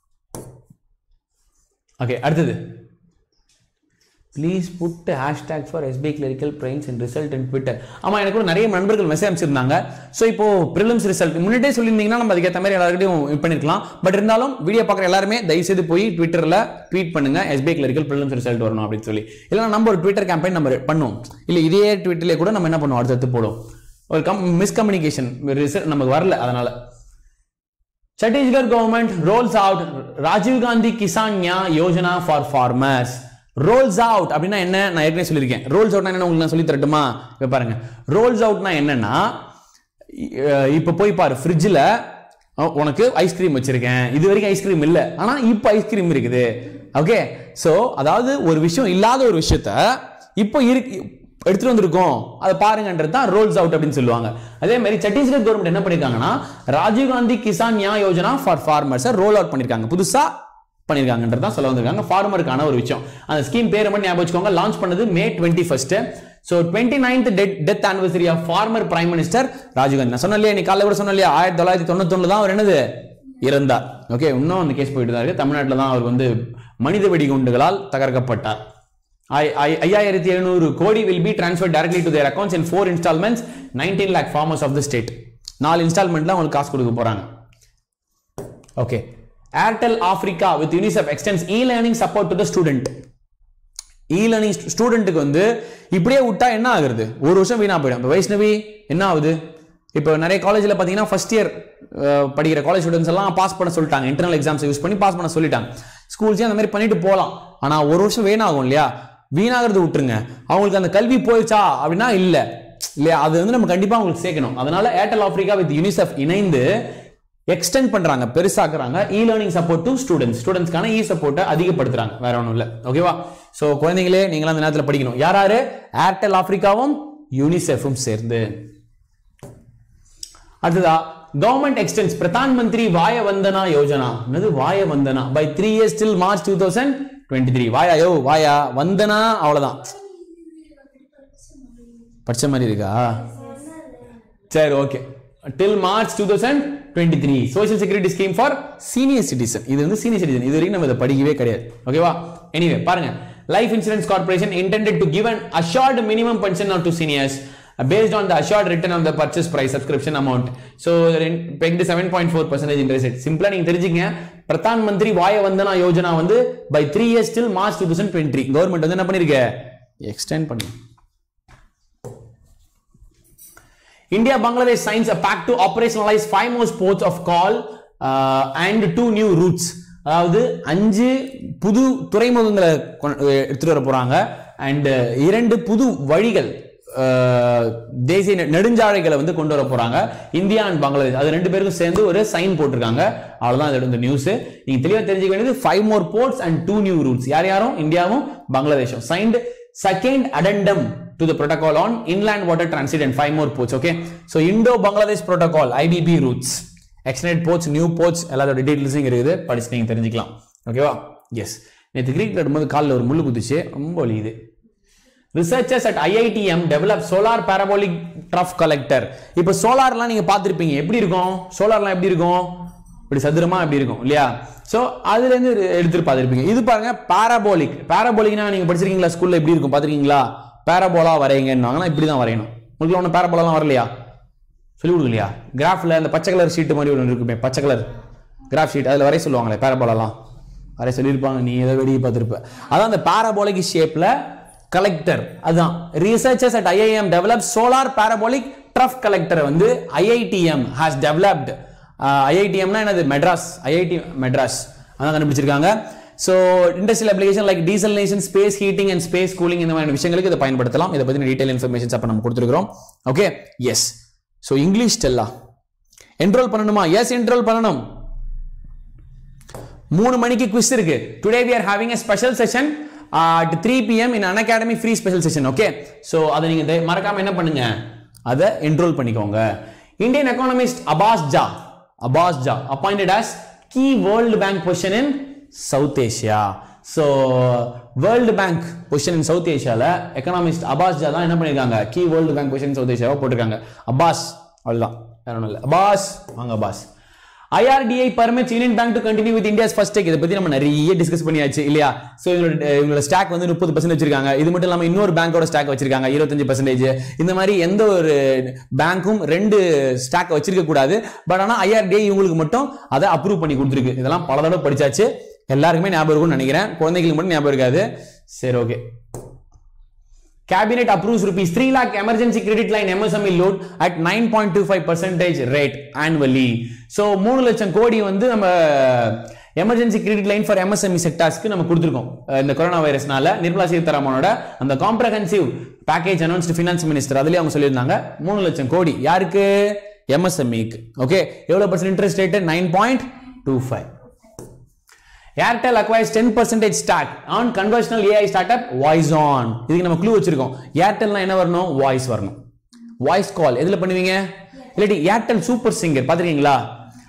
ஓகே அடுத்தது please put hashtag for SBI clerical prelims and result and Twitter ஆமா எனக்கு கூட நிறைய நண்பர்கள் மெசேஜ் அனுப்பிச்சிருந்தாங்க ஸோ இப்போ ப்ரிலிம்ஸ் ரிசல்ட் முன்னாடியே சொல்லியிருந்தீங்கன்னா நம்ம அதுக்கேற்ற மாதிரி எல்லாருக்கிட்டையும் இது பண்ணிருக்கலாம் பட் இருந்தாலும் வீடியோ பார்க்குற எல்லாருமே தயவுசெய்து போய் ட்விட்டரில் ட்வீட் பண்ணுங்க எஸ்பி கிளரிக்கல் ப்ரிலிம்ஸ் ரிசல்ட் வரணும் அப்படின்னு சொல்லி இல்லைனா நம்ம ஒரு ட்விட்டர் கேம்பெயின் நம்ம பண்ணுவோம் இல்லை இதே ட்விட்டர்லேயே கூட நம்ம என்ன பண்ணுவோம் அடுத்தடுத்து போடுவோம் ஒரு கம் மிஸ்கம்யூனிகேஷன் ரிசல்ட் நமக்கு வரல அதனால Chhattisgarh government rolls out Rajiv Gandhi Kisan Nya Yojana for farmers. Rolls out அப்படின்னா என்ன நான் ஏற்கனவே சொல்லியிருக்கேன் ரோல்ஸ் அவுட்னா என்ன உங்களுக்கு நான் சொல்லி தரட்டுமா இப்போ பாருங்க ரோல்ஸ் அவுட்னா என்னன்னா இ- இப்போ போய் பாரு ஃப்ரிட்ஜில் உனக்கு ஐஸ்கிரீம் வச்சிருக்கேன் இது வரைக்கும் ஐஸ்கிரீம் இல்லை ஆனால் இப்போ ஐஸ்கிரீம் இருக்குது ஓகே ஸோ அதாவது ஒரு விஷயம் இல்லாத ஒரு விஷயத்த இப்போ இருக்கு எடுத்துட்டு வந்திருக்கோம் அதை பாருங்கன்றது தான் ரோல்ஸ் அவுட் அப்படின்னு சொல்லுவாங்க அதே மாதிரி சத்தீஸ்கர் கவர்மெண்ட் என்ன பண்ணிருக்காங்கன்னா Rajiv Gandhi Kisan Nyay Yojana for farmers roll out பண்ணிருக்காங்க புதுசா பண்ணியிருக்காங்கன்றது தான் சொல்ல வந்திருக்காங்க ஃபார்மருக்கான ஒரு விஷயம் அந்த ஸ்கீம் பேர் மட்டும் ஞாபகம் வச்சுக்கோங்க லான்ச் பண்ணது May twenty first so twenty ninth death death anniversary of former prime minister Rajiv Gandhi நான் சொன்னேன் இல்லையா நீ காலையில் கூட சொன்னேன் இல்லையா ஆயிரத்தி தொள்ளாயிரத்தி தொண்ணூத்தொன்னு தான் அவர் என்னது இறந்தார் ஓகே இன்னும் அந்த கேஸ் போயிட்டு தான் இருக்கு தமிழ்நாட்டில் தான் அவர் வந்து மனித வெடிகுண்டுகளால் தகர்க்கப்பட்டார் ஐ- ஐ- ஐயாயிரத்தி எழுநூறு crore will be transfer directly to their accounts in four installments 19 lakh farmers of the state நாலு இன்ஸ்டால்மெண்ட்ல அவங்களுக்கு காசு கொடுக்க போறாங்க okay Airtel Africa with UNICEF extends e learning support to the student e learning ஸ்டூடெண்ட்டுக்கு வந்து இப்படியே விட்டா என்ன ஆகுறது ஒரு வருஷம் வீணா போயிடும் இப்போ வைஷ்ணவி என்ன ஆகுது இப்போ நிறைய காலேஜில் பார்த்தீங்கன்னா ஃபர்ஸ்ட் இயர் படிக்கிற காலேஜ் ஸ்டூடெண்ட்ஸ் எல்லாம் பாஸ் பண்ண சொல்லிட்டாங்க இன்டர்னல் எக்ஸாம்ஸ் யூஸ் பண்ணி பாஸ் பண்ண சொல்லிட்டாங்க ஸ்கூல்ஸே அந்த மாதிரி பண்ணிட்டு போகலாம் ஆனால் ஒரு வருஷம் வீணாகும் இல்லையா வீணாகிறது விட்டுருங்க அவங்களுக்கு அந்த கல்வி போயிடுச்சா அப்படின்னா இல்லை இல்லையா அது வந்து நம்ம கண்டிப்பாக அவங்களுக்கு சேர்க்கணும் அதனால ஏர்டெல் ஆப்பிரிக்கா வித் யூனிசெஃப் இணைந்து எக்ஸ்டெண்ட் பண்றாங்க பெருசாக்குறாங்க e learning support to students ஸ்டூடெண்ட்ஸ்க்கான இ சப்போர்ட்டை அதிகப்படுத்துறாங்க வேற ஒன்றும் இல்லை ஓகேவா ஸோ குழந்தைங்களே நீங்களாம் அந்த நேரத்தில் படிக்கணும் யார் யாரு ஏர்டெல் ஆப்பிரிக்காவும் யூனிசெஃபும் சேர்ந்து அடுத்ததா கவர்மெண்ட் எக்ஸ்டென்ஸ் பிரதான் மந்திரி வாய வந்தனா யோஜனா என்னது Vaya Vandana by three years till March two thousand twenty three Vaya யோ வாயா வந்தனா அவ்வளவுதான் படிச்ச மாதிரி இருக்கா சரி okay till March two thousand twenty three social security scheme for senior citizen இது வந்து சீனியர் சிட்டிசன் இது வரைக்கும் நம்ம இதை படிக்கவே கிடையாது ஓகேவா எனிவே பாருங்க life insurance corporation intended to give an assured minimum pension to seniors uh, based on the assured return on the purchase price subscription amount so pegged 7.4 percentage interest rate சிம்பிளா நீங்க தெரிஞ்சுங்க பிரதான் மந்திரி வாய வந்தனா யோஜனா வந்து by three years till March two thousand twenty government வந்து என்ன பண்ணிருக்க extend பண்ணி India Bangladesh signs a pact to operationalize five more ports of call uh, and two new routes. அதாவது அஞ்சு புது துறைமுகங்களை கொண்- அஹ் எடுத்துட்டு வர போறாங்க அண்ட் இரண்டு புது வழிகள் அஹ், தேசிய நெ- நெடுஞ்சாலைகளை வந்து கொண்டு வர போறாங்க இந்தியா அண்ட் பங்களாதேஷ் அது ரெண்டு பேருக்கும் சேர்ந்து ஒரு சைன் போட்டிருக்காங்க அவ்வளவுதான் இதோட இந்த நியூஸ் நீங்க தெளிவா தெரிஞ்சுக்க வேண்டியது five more ports and two new routes யார் யாரும் இந்தியாவும் பங்களாதேஷும் signed second addendum to the protocol on inland water transit and five more ports okay so indo bangladesh protocol ibp routes extended ports new ports எல்லாத்தோட டீடைல்ஸும் இங்க இருக்குது படிச்சு நீங்க தெரிஞ்சுக்கலாம் ஓகேவா எஸ் நேற்று கிரிக்கெட் விளையாடும்போது காலில் ஒரு முள்ளு குதிச்சு ரொம்ப வலியுது researchers at IITM develop solar parabolic trough collector இப்போ சோலார்லாம் நீங்க பார்த்திருப்பீங்க எப்படி இருக்கும் சோலார்லாம் எப்படி இருக்கும் இப்படி சதுரமா எப்படி இருக்கும் இல்லையா சோ அதுல இருந்து எடுத்துட்டு பார்த்திருப்பீங்க இது பாருங்க பாராபோலிக் பாராபோலிக்னா நீங்க படிச்சிருக்கீங்களா ஸ்கூல்ல எப்படி இருக்கும் பார்த்திருக்கீங்களா பேராபோலா வரையுங்கன்னாங்கன்னா இப்படி தான் வரையணும் உங்களுக்கு ஒன்றும் பேராபோலாலாம் வரலையா சொல்லி கொடுக்கலையா கிராஃப்ல அந்த பச்சை கலர் ஷீட் மாதிரி ஒன்று இருக்குமே பச்சை கலர் கிராஃப் ஷீட் அதில் வரைய சொல்லுவாங்களே பேராபோலாலாம் வரைய சொல்லியிருப்பாங்க நீ ஏதோ வெடியை பார்த்துருப்ப அதான் அந்த பேராபோலிக் ஷேப்ல கலெக்டர் அதுதான் researchers at IIM develop solar parabolic trough கலெக்டரை வந்து ஐஐடிஎம் ஹாஸ் டெவலப்ட் ஐஐடிஎம்னா என்னது மெட்ராஸ் ஐஐடி மெட்ராஸ் அதான் கண்டுபிடிச்சிருக்காங்க so industrial application like desalination space heating and space cooling இந்த மாதிரி விஷயங்களுக்கு இதை பயன்படுத்தலாம் இதை பற்றின டீடைல் இன்ஃபர்மேஷன்ஸ் அப்போ நம்ம கொடுத்துருக்கிறோம் ஓகே எஸ் ஸோ இங்கிலீஷ் டெல்லா என்ரோல் பண்ணணுமா எஸ் என்ரோல் பண்ணணும் மூணு மணிக்கு குவிஸ் இருக்கு today we are having a special session at three PM in Unacademy free special session okay so அதை நீங்க தய- மறக்காம என்ன பண்ணுங்க அதை என்ரோல் பண்ணிக்கோங்க Indian economist Abhas Jha Abhas Jha appointed as key world bank position in South Asia so world bank position in South ஏஷியாவில் economist Abbas ஜா தான் என்ன பண்ணியிருக்காங்க key world bank position South ஏஷியாவை போட்டிருக்காங்க அப்பாஸ் அவ்வளோதான் வேற ஒன்றும் இல்லை அப்பாஸ் வாங்க Abbas IRDAI permits union bank to continue with India's first take இதை பத்தி நம்ம நிறைய டிஸ்கஸ் பண்ணியாச்சு இல்லையா சோ இவங்களோட இவங்களோட ஸ்டாக் வந்து முப்பது பர்சன்ட் வச்சிருக்காங்க இது மட்டும் இல்லாம இன்னொரு பேங்கோட ஸ்டாக் வச்சிருக்காங்க இருபத்தஞ்சு பர்சன்டேஜ் இந்த மாதிரி எந்த ஒரு பேங்க்கும் ரெண்டு ஸ்டாக் வச்சிருக்க கூடாது பட் ஆனா ஐஆர்டிஐ இவங்களுக்கு மட்டும் அதை அப்ரூவ் பண்ணி கொடுத்துருக்கு இதெல்லாம் பல தடவை படிச்சாச்சு எல்லாருக்குமே ஞாபகம் இருக்கும்னு நினைக்கிறேன் குழந்தைகளுக்கு மட்டும் ஞாபகம் இருக்காது சரி okay Cabinet approves rupees 3 lakh emergency credit line MSME loan at 9.25 percentage rate annually. So மூணு லட்சம் கோடி வந்து நம்ம emergency credit line for MSME செக்டார்ஸ்க்கு நம்ம கொடுத்துருக்கோம் அஹ் இந்த கொரோனா வைரஸ்னால நிர்மலா சீதாராமனோட அந்த comprehensive package announced finance minister அதுலயே அவங்க சொல்லியிருந்தாங்க மூணு லட்சம் கோடி யாருக்கு எம்எஸ்எம்இக்கு ஓகே எவ்வளவு percent interest rate nine point two five Airtel acquires ten percentage stake in conversational AI start up voice on இதுக்கு நம்ம க்ளூ வச்சிருக்கோம் ஏர்டெல்னா என்ன வரணும் வாய்ஸ் வரணும் வாய்ஸ் கால் எதுல பண்ணுவீங்க இல்லாட்டி ஏர்டெல் சூப்பர் சிங்கர் பாத்திருக்கீங்களா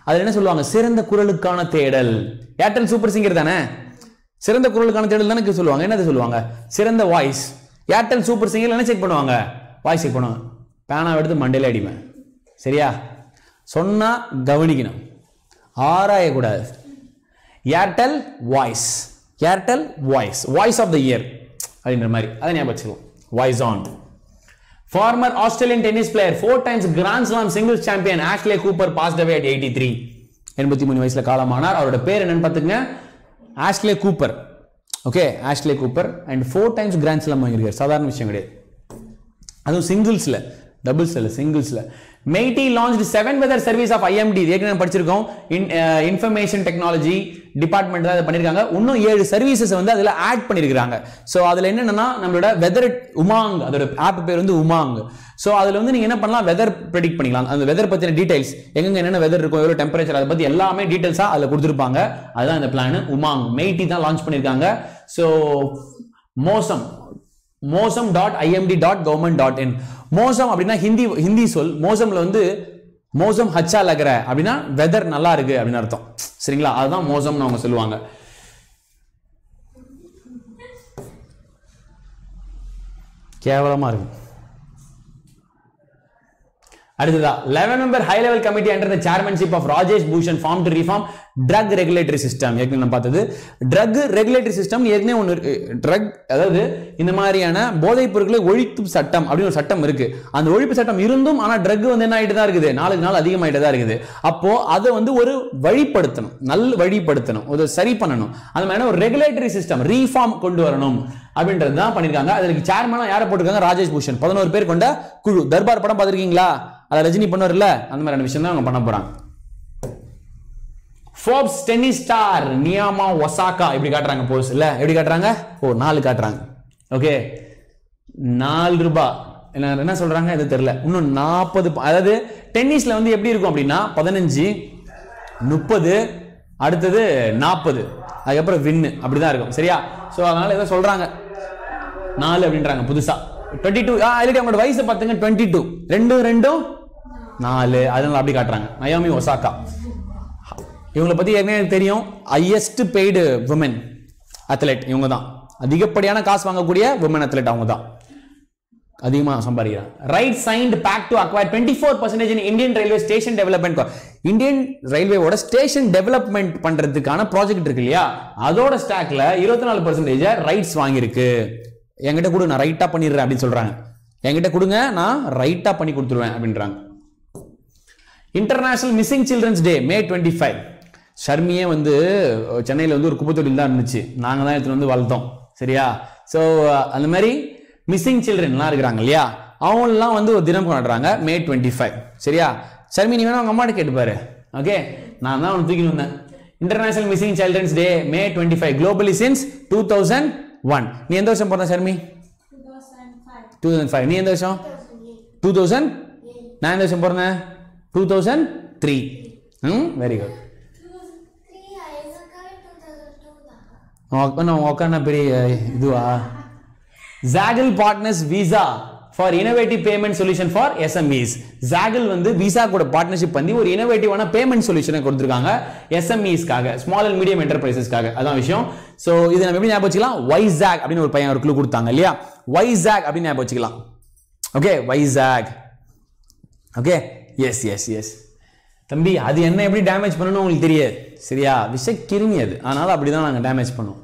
அதுல என்ன சொல்லுவாங்க சிறந்த குரலுக்கான தேடல் ஏர்டெல் சூப்பர் சிங்கர் தானே சிறந்த குரலுக்கான தேடல் தானே சொல்லுவாங்க என்னது சொல்லுவாங்க சிறந்த வாய்ஸ் ஏர்டெல் சூப்பர் சிங்கர் என்ன செக் பண்ணுவாங்க வாய்ஸ் செக் பண்ணுவாங்க பேனா எடுத்து மண்டையில அடிப்பேன் சரியா சொன்னா கவனிக்கணும் ஆராயக்கூடாது Airtel voice Airtel voice voice of the year அப்படின்ற மாதிரி அதை ஞாபகம் வச்சுக்குவோம் voice on former Australian tennis player four times grand slam singles champion Ashley Cooper passed away at eighty three எண்பத்தி மூணு வயசுல காலமானார் அவரோட பேர் என்னன்னு பார்த்துங்க Ashley Cooper okay Ashley Cooper and four times grand slam வாங்கியிருக்காரு சாதாரண விஷயம் கிடையாது அதுவும் சிங்கிள்ஸ்ல டபுள்ஸ் இல்ல சிங்கிள்ஸ்ல MeitY launch seven weather service of IMD ஏற்கனவே படிச்சிருக்கோம் இன்ஃபர்மேஷன் டெக்னாலஜி டிபார்ட்மெண்ட் தான் இதை பண்ணிருக்காங்க இன்னும் ஏழு சர்வீசஸ் வந்து அதுல ஆட் பண்ணிருக்காங்க ஸோ அதுல என்னன்னா நம்மளோட வெதர் உமாங் அதோட ஆப் பேர் வந்து உமாங் ஸோ அதுல வந்து நீங்க என்ன பண்ணலாம் வெதர் ப்ரெடிக்ட் பண்ணிக்கலாம் அந்த வெதர் பத்தின டீடைல்ஸ் எங்க என்னென்ன வெதர் இருக்கும் எவ்வளவு டெம்பரேச்சர் அதை பத்தி எல்லாமே டீடைல்ஸா அதுல கொடுத்துருப்பாங்க அதுதான் இந்த பிளான் உமாங் மெய்டி தான் லான்ச் பண்ணிருக்காங்க so Mausam Mausam dot IMD dot government dot in Mausam அப்படின்னா ஹிந்தி ஹிந்தி சொல் மோசம்ல வந்து மோசம் ஹச்சா லகர அப்படின்னா வெதர் நல்லா இருக்கு அப்படின்னு அர்த்தம் சரிங்களா அதுதான் மோசம்னு அவங்க சொல்லுவாங்க கேவலமா இருக்கு அடுத்ததா eleven member high level committee under the chairmanship of Rajesh Bhushan form to reform drug regulatory system ஏற்கனவே நம்ம பார்த்தது ட்ரக் ரெகுலேட்டரி சிஸ்டம் ஏற்கனவே ஒன்று ட்ரக் அதாவது இந்த மாதிரியான போதைப் பொருட்களை ஒழிப்பு சட்டம் அப்படின்னு ஒரு சட்டம் இருக்கு அந்த ஒழிப்பு சட்டம் இருந்தும் ஆனா ட்ரக் வந்து என்ன ஆயிட்டு தான் இருக்குது நாளுக்கு நாள் அதிகமாயிட்டு தான் இருக்குது அப்போ அதை வந்து ஒரு வழிப்படுத்தணும் நல்ல வழிப்படுத்தணும் ஒரு சரி பண்ணணும் அந்த மாதிரி ஒரு ரெகுலேட்டரி சிஸ்டம் ரீஃபார்ம் கொண்டு வரணும் அப்படின்றது தான் பண்ணிருக்காங்க அதுக்கு சேர்மனா யாரை போட்டிருக்காங்க ராஜேஷ் பூஷன் பதினோரு பேர் கொண்ட குழு தர்பார் படம் பார்த்திருக்கீங்களா அதை ரஜினி பண்ணுவார்ல அந்த மாதிரியான விஷயம் தான் அவங்க பண்ண போறாங்க Forbes tennis star Naomi Osaka இப்படி காட்டுறாங்க போஸ் இல்ல எப்படி காட்டுறாங்க ஓ நாலு காட்டுறாங்க ஓகே நாலு ரூபாய் என்ன என்ன சொல்றாங்க இது தெரியல இன்னும் நாற்பது அதாவது டென்னிஸ்ல வந்து எப்படி இருக்கும் அப்படின்னா பதினஞ்சு முப்பது அடுத்தது நாற்பது அதுக்கப்புறம் வின்னு அப்படிதான் இருக்கும் சரியா ஸோ அதனால ஏதோ சொல்றாங்க நாலு அப்படின்றாங்க புதுசா டுவெண்ட்டி டூ ஆல்ரெடி அவங்களோட வயசு பார்த்துங்க டுவெண்ட்டி டூ ரெண்டும் ரெண்டும் நாலு அதனால அப்படி காட்டுறாங்க நயோமி ஒசாக்கா இவங்களை பத்தி ஏற்கனவே எனக்கு தெரியும் ஹையஸ்ட் பெய்டு உமன் அத்லெட் இவங்க தான் அதிகப்படியான காசு வாங்கக்கூடிய உமன் அத்லெட் அவங்க தான் அதிகமாக சம்பாதிக்கிறாங்க RITES signed pact to acquire twenty four percentage Indian railway station development Indian ரயில்வேவோட ஸ்டேஷன் டெவலப்மெண்ட் பண்றதுக்கான ப்ராஜெக்ட் இருக்கு இல்லையா அதோட ஸ்டாக்ல இருபத்தி நாலு பர்சன்டேஜ் ரைட்ஸ் வாங்கியிருக்கு என்கிட்ட கொடு நான் ரைட்டா பண்ணிடுறேன் அப்படின்னு சொல்றாங்க என்கிட்ட கொடுங்க நான் ரைட்டா பண்ணி கொடுத்துருவேன் அப்படின்றாங்க international missing children's day May twenty five ஷர்மியே வந்து சென்னையில் வந்து ஒரு குப்பத்தொழில் தான் இருந்துச்சு நாங்கள் தான் எடுத்துட்டு வந்து வளர்த்தோம் சரியா ஸோ அந்த மாதிரி மிஸ்ஸிங் சில்ட்ரன்லாம் இருக்கிறாங்க இல்லையா அவங்களாம் வந்து ஒரு தினம் கொண்டாடுறாங்க மே டுவெண்ட்டி ஃபைவ் சரியா ஷர்மி நீ வேணா உங்க அம்மாட்ட கேட்டுப்பாரு ஓகே நான் தான் அவனை தூக்கிட்டு வந்தேன் international missing children's day May twenty five globally since two thousand one நீ எந்த வருஷம் பிறந்த ஷர்மி 2005, டூ தௌசண்ட் ஃபைவ் நீ எந்த வருஷம் 2008, டூ தௌசண்ட் நான் எந்த வருஷம் பிறந்தேன் டூ தௌசண்ட் த்ரீ ம் வெரி குட் 2003 ஐசக்கா 2002 தான் நான் உக்கான பெரிய இதுவா Zaggle partners Visa for innovative payment solution for SMEs Zaggle வந்து விசா கூட பார்ட்னர்ஷிப் பண்ணி ஒரு இனோவேட்டிவான பேமெண்ட் சொல்யூஷனை கொடுத்துருக்காங்க எஸ்எம்இஸ்க்காக ஸ்மால் அண்ட் மீடியம் என்டர்பிரைசஸ்க்காக அதான் விஷயம் ஸோ இது நம்ம எப்படி ஞாபகம் வச்சுக்கலாம் வைசாக் அப்படின்னு ஒரு பையன் ஒரு குழு கொடுத்தாங்க இல்லையா வைசாக் அப்படின்னு ஞாபகம் வச்சுக்கலாம் okay Vizag okay yes yes yes தம்பி அது என்ன எப்படி டேமேஜ் பண்ணணும் உங்களுக்கு தெரியாது சரியா விஷ கிருமி அது அதனால அப்படிதான் நாங்கள் டேமேஜ் பண்ணுவோம்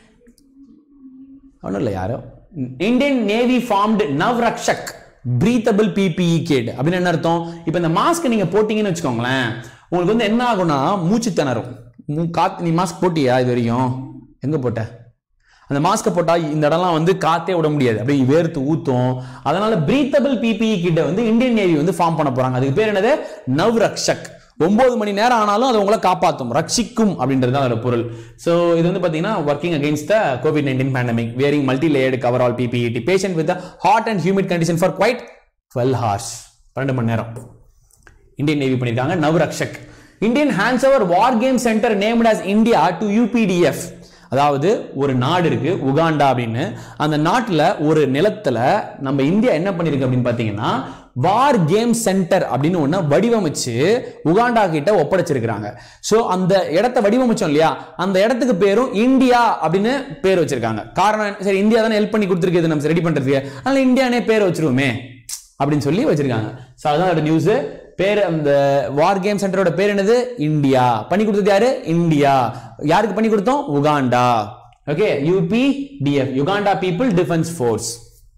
ஒன்றும் இல்லை யாரோ Indian Navy formed now Rakshak breathable PPE kit அப்படின்னு என்ன அர்த்தம் இப்போ இந்த மாஸ்க் நீங்க போட்டீங்கன்னு வச்சுக்கோங்களேன் உங்களுக்கு வந்து என்ன ஆகும்னா மூச்சு திணறும் மூ- காத்து நீ மாஸ்க் போட்டியா இது வரைக்கும் எங்க போட்ட அந்த மாஸ்க்கை போட்டா இந்த இடம்லாம் வந்து காத்தே விட முடியாது அப்படியே வேர்த்து ஊத்தும் அதனால பிரீத்தபிள் பிபிஇ கிட்ட வந்து இந்தியன் நேவி வந்து ஃபார்ம் பண்ண போறாங்க அதுக்கு பேர் என்னது நவ் ரக்ஷக் ஒன்பது மணி நேரம் ஆனாலும் அது உங்களை காப்பாற்றும் ரட்சிக்கும் அப்படின்றது தான் அதோட பொருள் ஸோ இது வந்து பார்த்தீங்கன்னா working against the COVID nineteen pandemic wearing multi layered cover all PPE'd patient with hot and humid condition for quite twelve hours பன்னெண்டு மணி நேரம் இந்தியன் நேவி பண்ணிருக்காங்க now Rakshak Indian hands over war game centre named as India to UPDF அதாவது ஒரு நாடு இருக்கு Uganda அப்படின்னு அந்த நாட்டில் ஒரு நிலத்துல நம்ம இந்தியா என்ன பண்ணிருக்கு அப்படின்னு பார்த்தீங்கன்னா வார் கேம் சென்டர் அப்படின்னு ஒண்ணு வடிவமைச்சு உகாண்டா கிட்ட ஒப்படைச்சிருக்கிறாங்க சோ அந்த இடத்த வடிவமைச்சோம் இல்லையா அந்த இடத்துக்கு பேரும் இந்தியா அப்படின்னு பேர் வச்சிருக்காங்க காரணம் என்ன? சரி இந்தியா தானே ஹெல்ப் பண்ணி கொடுத்துருக்கு நம்ம ரெடி பண்றதுக்கு அதனால இந்தியானே பேர் வச்சிருவோமே அப்படின்னு சொல்லி வச்சிருக்காங்க ஸோ அதுதான் அதோட நியூஸ் பேர் அந்த வார் கேம் சென்டரோட பேர் என்னது இந்தியா பண்ணி கொடுத்தது யாரு இந்தியா யாருக்கு பண்ணி கொடுத்தோம் Uganda okay UPDF Uganda people defence force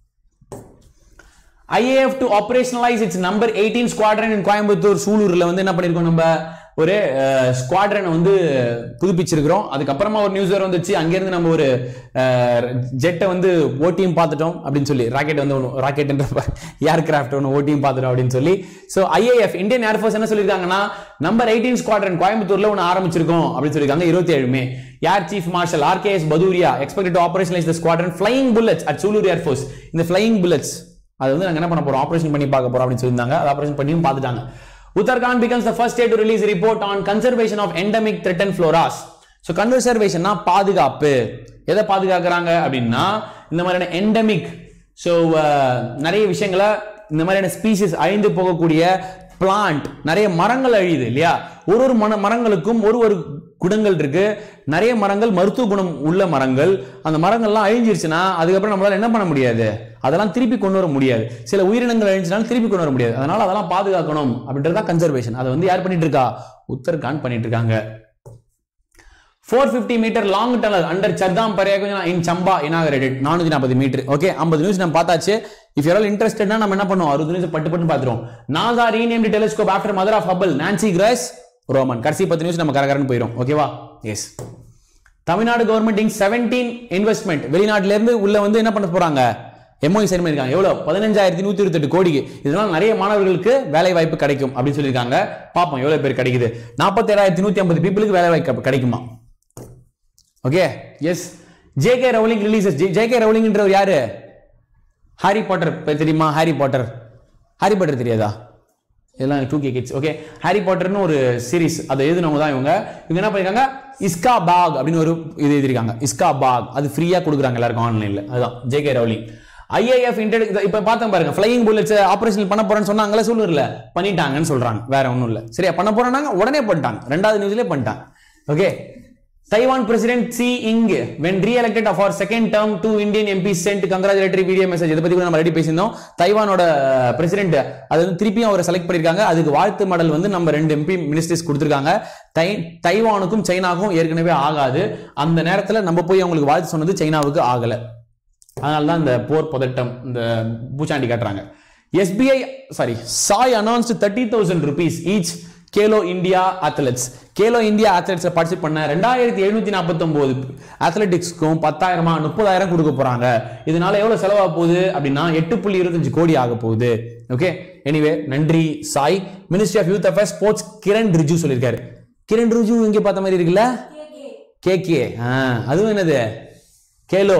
IAF to operationalise its number eighteen squadron in Coimbatore சூலூர்ல வந்து என்ன பண்ணிருக்கோம் நம்ம ஒரு ஸ்குவாட்ரனை வந்து புதுப்பிச்சிருக்கிறோம் அதுக்கப்புறமா ஒரு நியூஸ் வேற வந்துச்சு அங்கிருந்து நம்ம ஒரு ஜெட்டை வந்து ஓட்டியும் பார்த்துட்டோம் அப்படின்னு சொல்லி ராக்கெட் வந்து ஒன்று ராக்கெட் என்ற ஏர்கிராஃப்ட் ஒன்று ஓட்டியும் பார்த்துட்டோம் அப்படின்னு சொல்லி ஸோ ஐஏஎஃப் இந்தியன் ஏர்ஃபோர்ஸ் என்ன சொல்லியிருக்காங்கன்னா நம்பர் எயிட்டீன் ஸ்குவாட்ரன் கோயம்புத்தூர்ல ஒன்று ஆரம்பிச்சிருக்கோம் அப்படின்னு சொல்லியிருக்காங்க இருபத்தி ஏழு May air chief marshal RKS Bhadauria expected to operationalise the squadron flying bullets at Sulur air force இந்த ஃபிளைங் புல்லட்ஸ் அது வந்து நாங்க என்ன பண்ண போறோம் ஆபரேஷன் பண்ணி பார்க்க போறோம் அப்படின்னு சொல்லியிருந்தாங்க அது ஆபரேஷன் பண்ணியும் பார்த்துட்டாங்க Uttarakhand becomes the first state to release a report on conservation of endemic threatened floras so கன்சர்வேஷன்னா பாதுகாப்பு எதை பாதுகாக்கிறாங்க அப்படின்னா இந்த மாதிரியான எண்டமிக் ஸோ நிறைய விஷயங்களை இந்த மாதிரியான ஸ்பீசிஸ் அழிந்து போகக்கூடிய பிளான்ட் நிறைய மரங்கள் அழியுது இல்லையா ஒரு ஒரு மன மரங்களுக்கும் ஒரு ஒரு குணங்கள் இருக்கு நிறைய மரங்கள் மருத்துவ குணம் உள்ள மரங்கள் அந்த மரங்கள்லாம் அழிஞ்சிருச்சுன்னா அதுக்கப்புறம் நம்மளால என்ன பண்ண முடியாது அதெல்லாம் திருப்பி கொண்டு வர முடியாது சில உயிரினங்கள் அழிஞ்சினாலும் திருப்பி கொண்டு வர முடியாது அதனால அதெல்லாம் பாதுகாக்கணும் அப்படின்றது தான் கன்சர்வேஷன் அதை வந்து யார் பண்ணிட்டு இருக்கா உத்தரகாண்ட் பண்ணிட்டு இருக்காங்க 450 metre long tunnel under Chardham Pariyojana in Chamba inaugurated நானூத்தி நாற்பது மீட்டர் ஓகே 50 நியூஸ் நம்ம பார்த்தாச்சு இஃப் யூர் ஆல் இன்ட்ரெஸ்டட்னா நம்ம என்ன பண்ணுவோம் அறுபது நியூஸ் பட்டு பட்டு பார்த்துருவோம் NASA renamed telescope after mother of Hubble Nancy Grace Roman கடைசி பத்து நியூஸ் நம்ம கரகரன்னு போயிடும் ஓகேவா yes Tamil Nadu government in seventeen investment வெளிநாட்டுல இருந்து உள்ள வந்து என்ன பண்ண போறாங்க எம்ஓஇ சைன் பண்ணிருக்காங்க எவ்வளவு பதினஞ்சாயிரத்தி நூத்தி இருபத்தெட்டு கோடிக்கு இதனால நிறைய மாணவர்களுக்கு வேலை வாய்ப்பு கிடைக்கும் அப்படின்னு சொல்லியிருக்காங்க பார்ப்போம் எவ்வளவு பேர் கிடைக்குது நாற்பத்தேழாயிரத்தி நூத்தி ஐம்பது பீப்புளுக்கு வேலை வாய்ப்பு கிடைக்குமா okay yes J K Rowling releases J K ரவுலிங்ன்றவர் யாரு ஹாரி பாட்டர் பேர் தெரியுமா ஹாரி பாட்டர் ஹாரி பாட்டர் தெரியாதா இதெல்லாம் two K kids okay Harry பாட்டர்னு ஒரு சீரிஸ் அதை எழுதினவங்க தான் இவங்க இவங்க என்ன பண்ணிருக்காங்க இஸ்கா பாக் அப்படின்னு ஒரு இது எழுதிருக்காங்க இஸ்கா பாக் அது ஃப்ரீயா கொடுக்குறாங்க எல்லாருக்கும் ஆன்லைன்ல அதுதான் J K Rowling IAF inter இப்ப பார்த்தோம் பாருங்க ஃபிளையிங் புல்லட்ஸ் ஆபரேஷன் பண்ண போறேன்னு சொன்னாங்களே சொல்லூர்ல பண்ணிட்டாங்கன்னு சொல்றாங்க வேற ஒண்ணும் இல்ல சரியா பண்ண போறாங்க உடனே பண்ணிட்டாங்க ரெண்டாவது நியூஸ்லயே பண்ணிட்டாங்க okay Taiwan president Tsai Ing when re-elected for second term two Indian MPs sent congratulatory video message இதை பத்தி கூட நம்ம ரெடி பேசியிருந்தோம் தைவானோட பிரசிடென்ட் அது வந்து திருப்பியும் அவரை செலக்ட் பண்ணிருக்காங்க அதுக்கு வாழ்த்து மடல் வந்து நம்ம ரெண்டு எம்பி மினிஸ்டர்ஸ் கொடுத்திருக்காங்க தை தைவானுக்கும் சைனாக்கும் ஏற்கனவே ஆகாது அந்த நேரத்துல நம்ம போய் அவங்களுக்கு வாழ்த்து சொன்னது சைனாவுக்கு ஆகல அதனால தான் இந்த போர் பதட்டம் இந்த பூச்சாண்டி காட்டுறாங்க SBI sorry SAI announced thirty thousand rupees each Khelo India athletes Khelo India அத்லெட்ஸ்ல பார்ட்டிசிபேட் பண்ண ரெண்டாயிரத்தி எழுநூத்தி நாற்பத்தொன்பது அத்லெட்டிக்ஸ்க்கும் பத்தாயிரமா முப்பதாயிரம் கொடுக்க போறாங்க இதனால எவ்வளவு செலவாக போகுது அப்படின்னா எட்டு புள்ளி இருபத்தஞ்சு கோடி ஆக போகுது ஓகே எனிவே நன்றி SAI ministry of youth affairs sports Kiren Rijiju சொல்லியிருக்காரு கிரண் ரிஜு இங்க பார்த்த மாதிரி இருக்குல்ல கே கே அதுவும் என்னது கேலோ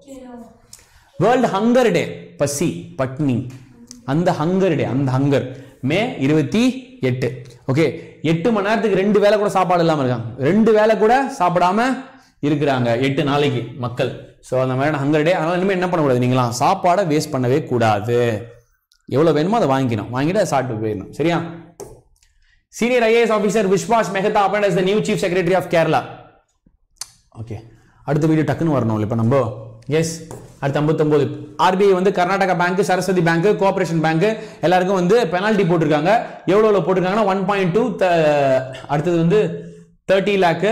வேர்ல்டு ஹங்கர் டே பசி பட்னி அந்த ஹங்கர் டே அந்த ஹங்கர் மே இருபத்தி எட்டு ஓகே எட்டு மணி நேரத்துக்கு ரெண்டு வேளை கூட சாப்பாடு இல்லாம இருக்காங்க ரெண்டு வேளை கூட சாப்பிடாம இருக்கிறாங்க எட்டு நாளைக்கு மக்கள் ஸோ அந்த மாதிரி ஹங்கர் டே அதனால இனிமேல் என்ன பண்ணக்கூடாது நீங்களாம் சாப்பாடை வேஸ்ட் பண்ணவே கூடாது எவ்வளோ வேணுமோ அதை வாங்கிக்கணும் வாங்கிட்டு அதை சாப்பிட்டு போயிடணும் சரியா senior IAS officer Vishwas Mehta appoint as the new chief secretary of Kerala okay அடுத்த வீடியோ டக்குன்னு வரணும் இப்போ நம்ம எஸ் அடுத்து ஐம்பத்தொம்போது ஆர்பிஐ வந்து Karnataka bank Saraswati bank cooperation bank எல்லாருக்கும் வந்து பெனால்டி போட்டிருக்காங்க எவ்வளோ எவ்வளோ போட்டிருக்காங்கன்னா ஒன் பாயிண்ட் டூ அடுத்தது வந்து தேர்ட்டி லேக்கு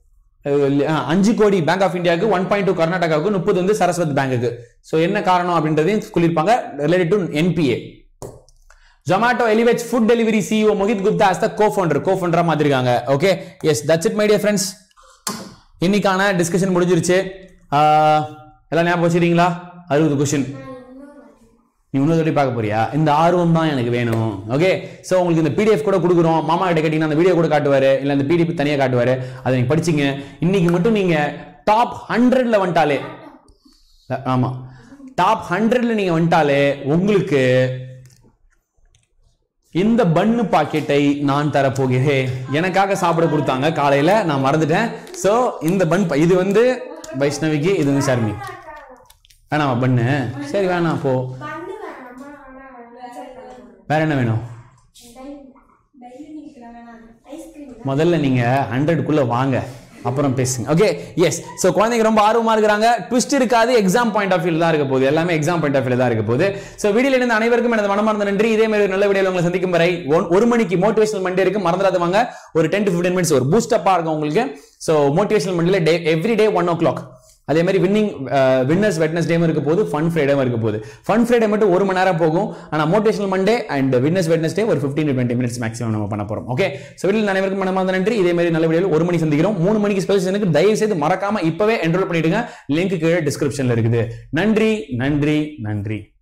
அஞ்சு கோடி பேங்க் ஆஃப் இந்தியாவுக்கு ஒன் பாயிண்ட் டூ கர்நாடகாவுக்கு முப்பது வந்து சரஸ்வதி பேங்குக்கு ஸோ என்ன காரணம் அப்படின்றதையும் சொல்லியிருப்பாங்க related to NPA Zomato elevates food delivery CEO Mohit Gupta as the co-founder co-founder மாத்திருக்காங்க okay yes that's it my dear friends இன்னைக்கான டிஸ்கஷன் முடிஞ்சிருச்சு ஆஹ், எல்லாம் ஞாபகம் வச்சுக்கிறீங்களா அறுபது கொஸ்டின் நீ இன்னொரு தடவை பார்க்க போறியா இந்த ஆர்வம் தான் எனக்கு வேணும் ஓகே சோ உங்களுக்கு இந்த பிடிஎஃப் கூட கொடுக்குறோம் மாமா கிட்ட கேட்டீங்கன்னா அந்த வீடியோ கூட காட்டுவாரு இல்ல அந்த பிடிஎஃப் தனியா காட்டுவாரு அதை நீங்க படிச்சீங்க இன்னைக்கு மட்டும் நீங்க டாப் ஹண்ட்ரட்ல வந்துட்டாலே அஹ், ஆமா டாப் ஹண்ட்ரட்ல நீங்க வந்துட்டாலே உங்களுக்கு இந்த பன்னு பாக்கெட்டை நான் தரப்போகிறேன் எனக்காக சாப்பிட கொடுத்தாங்க காலையில நான் மறந்துட்டேன் சோ இந்த பன் பா- இது வந்து வைஷ்ணவிக்கு இது வந்து சர்மி வேணாமா பண்ணு சரி வேணாம் போ பண்ணு வேணாமா ஆனா வேற என்ன வேணும் டைரி மில்க்ல வேணாம் ஐஸ்கிரீம் முதல்ல நீங்க ஹண்ட்ரட்குள்ள வாங்க அப்புறம் பேசுங்க ஓகே எஸ் ஸோ குழந்தைங்க ரொம்ப ஆர்வமா இருக்கிறாங்க ட்விஸ்ட் இருக்காது எக்ஸாம் பாயிண்ட் ஆஃப் வியூல தான் இருக்க போகுது எல்லாமே எக்ஸாம் பாயிண்ட் ஆஃப் வியூல தான் இருக்க போகுது ஸோ வீடியோல இருந்து அனைவருக்கும் எனது மனமார்ந்த நன்றி இதே மாதிரி ஒரு நல்ல வீடியோல உங்களை சந்திக்கும் வரை ஒன்- ஒரு மணிக்கு மோட்டிவேஷனல் மண்டே இருக்கு மறந்துடாத வாங்க ஒரு டென் டு ஃபிஃப்டீன் மினிட்ஸ் ஒரு பூஸ்டப்பா இருக்கும் உங்களுக்கு ஸோ மோட்டிவேஷனல் மண்டேல day every day one o'clock அதே மாதிரி வின்னிங் வின்னர்ஸ் வெட்னஸ்டேவும் இருக்க போது ஃபன் ஃப்ரைடேவும் இருக்க போகுது ஃபன் ஃப்ரைடே மட்டும் ஒரு மணி நேரம் போகும் ஆனால் motivational Monday and winners Wednesday ஒரு ஃபிஃப்டீன் டுவெண்ட்டி மினிட்ஸ் மேக்ஸிமம் நம்ம பண்ண போறோம் ஓகே ஸோ வீட்டில் அனைவருக்கும் மனமார்ந்த நன்றி இதே மாதிரி நல்ல வீடியோவில் ஒரு மணி சந்திக்கிறோம் மூணு மணிக்கு ஸ்பெஷல் தயவு செய்து மறக்காம இப்பவே என்ரோல் பண்ணிடுங்க லிங்க் கீழே டிஸ்கிரிப்ஷன்ல இருக்குது நன்றி நன்றி நன்றி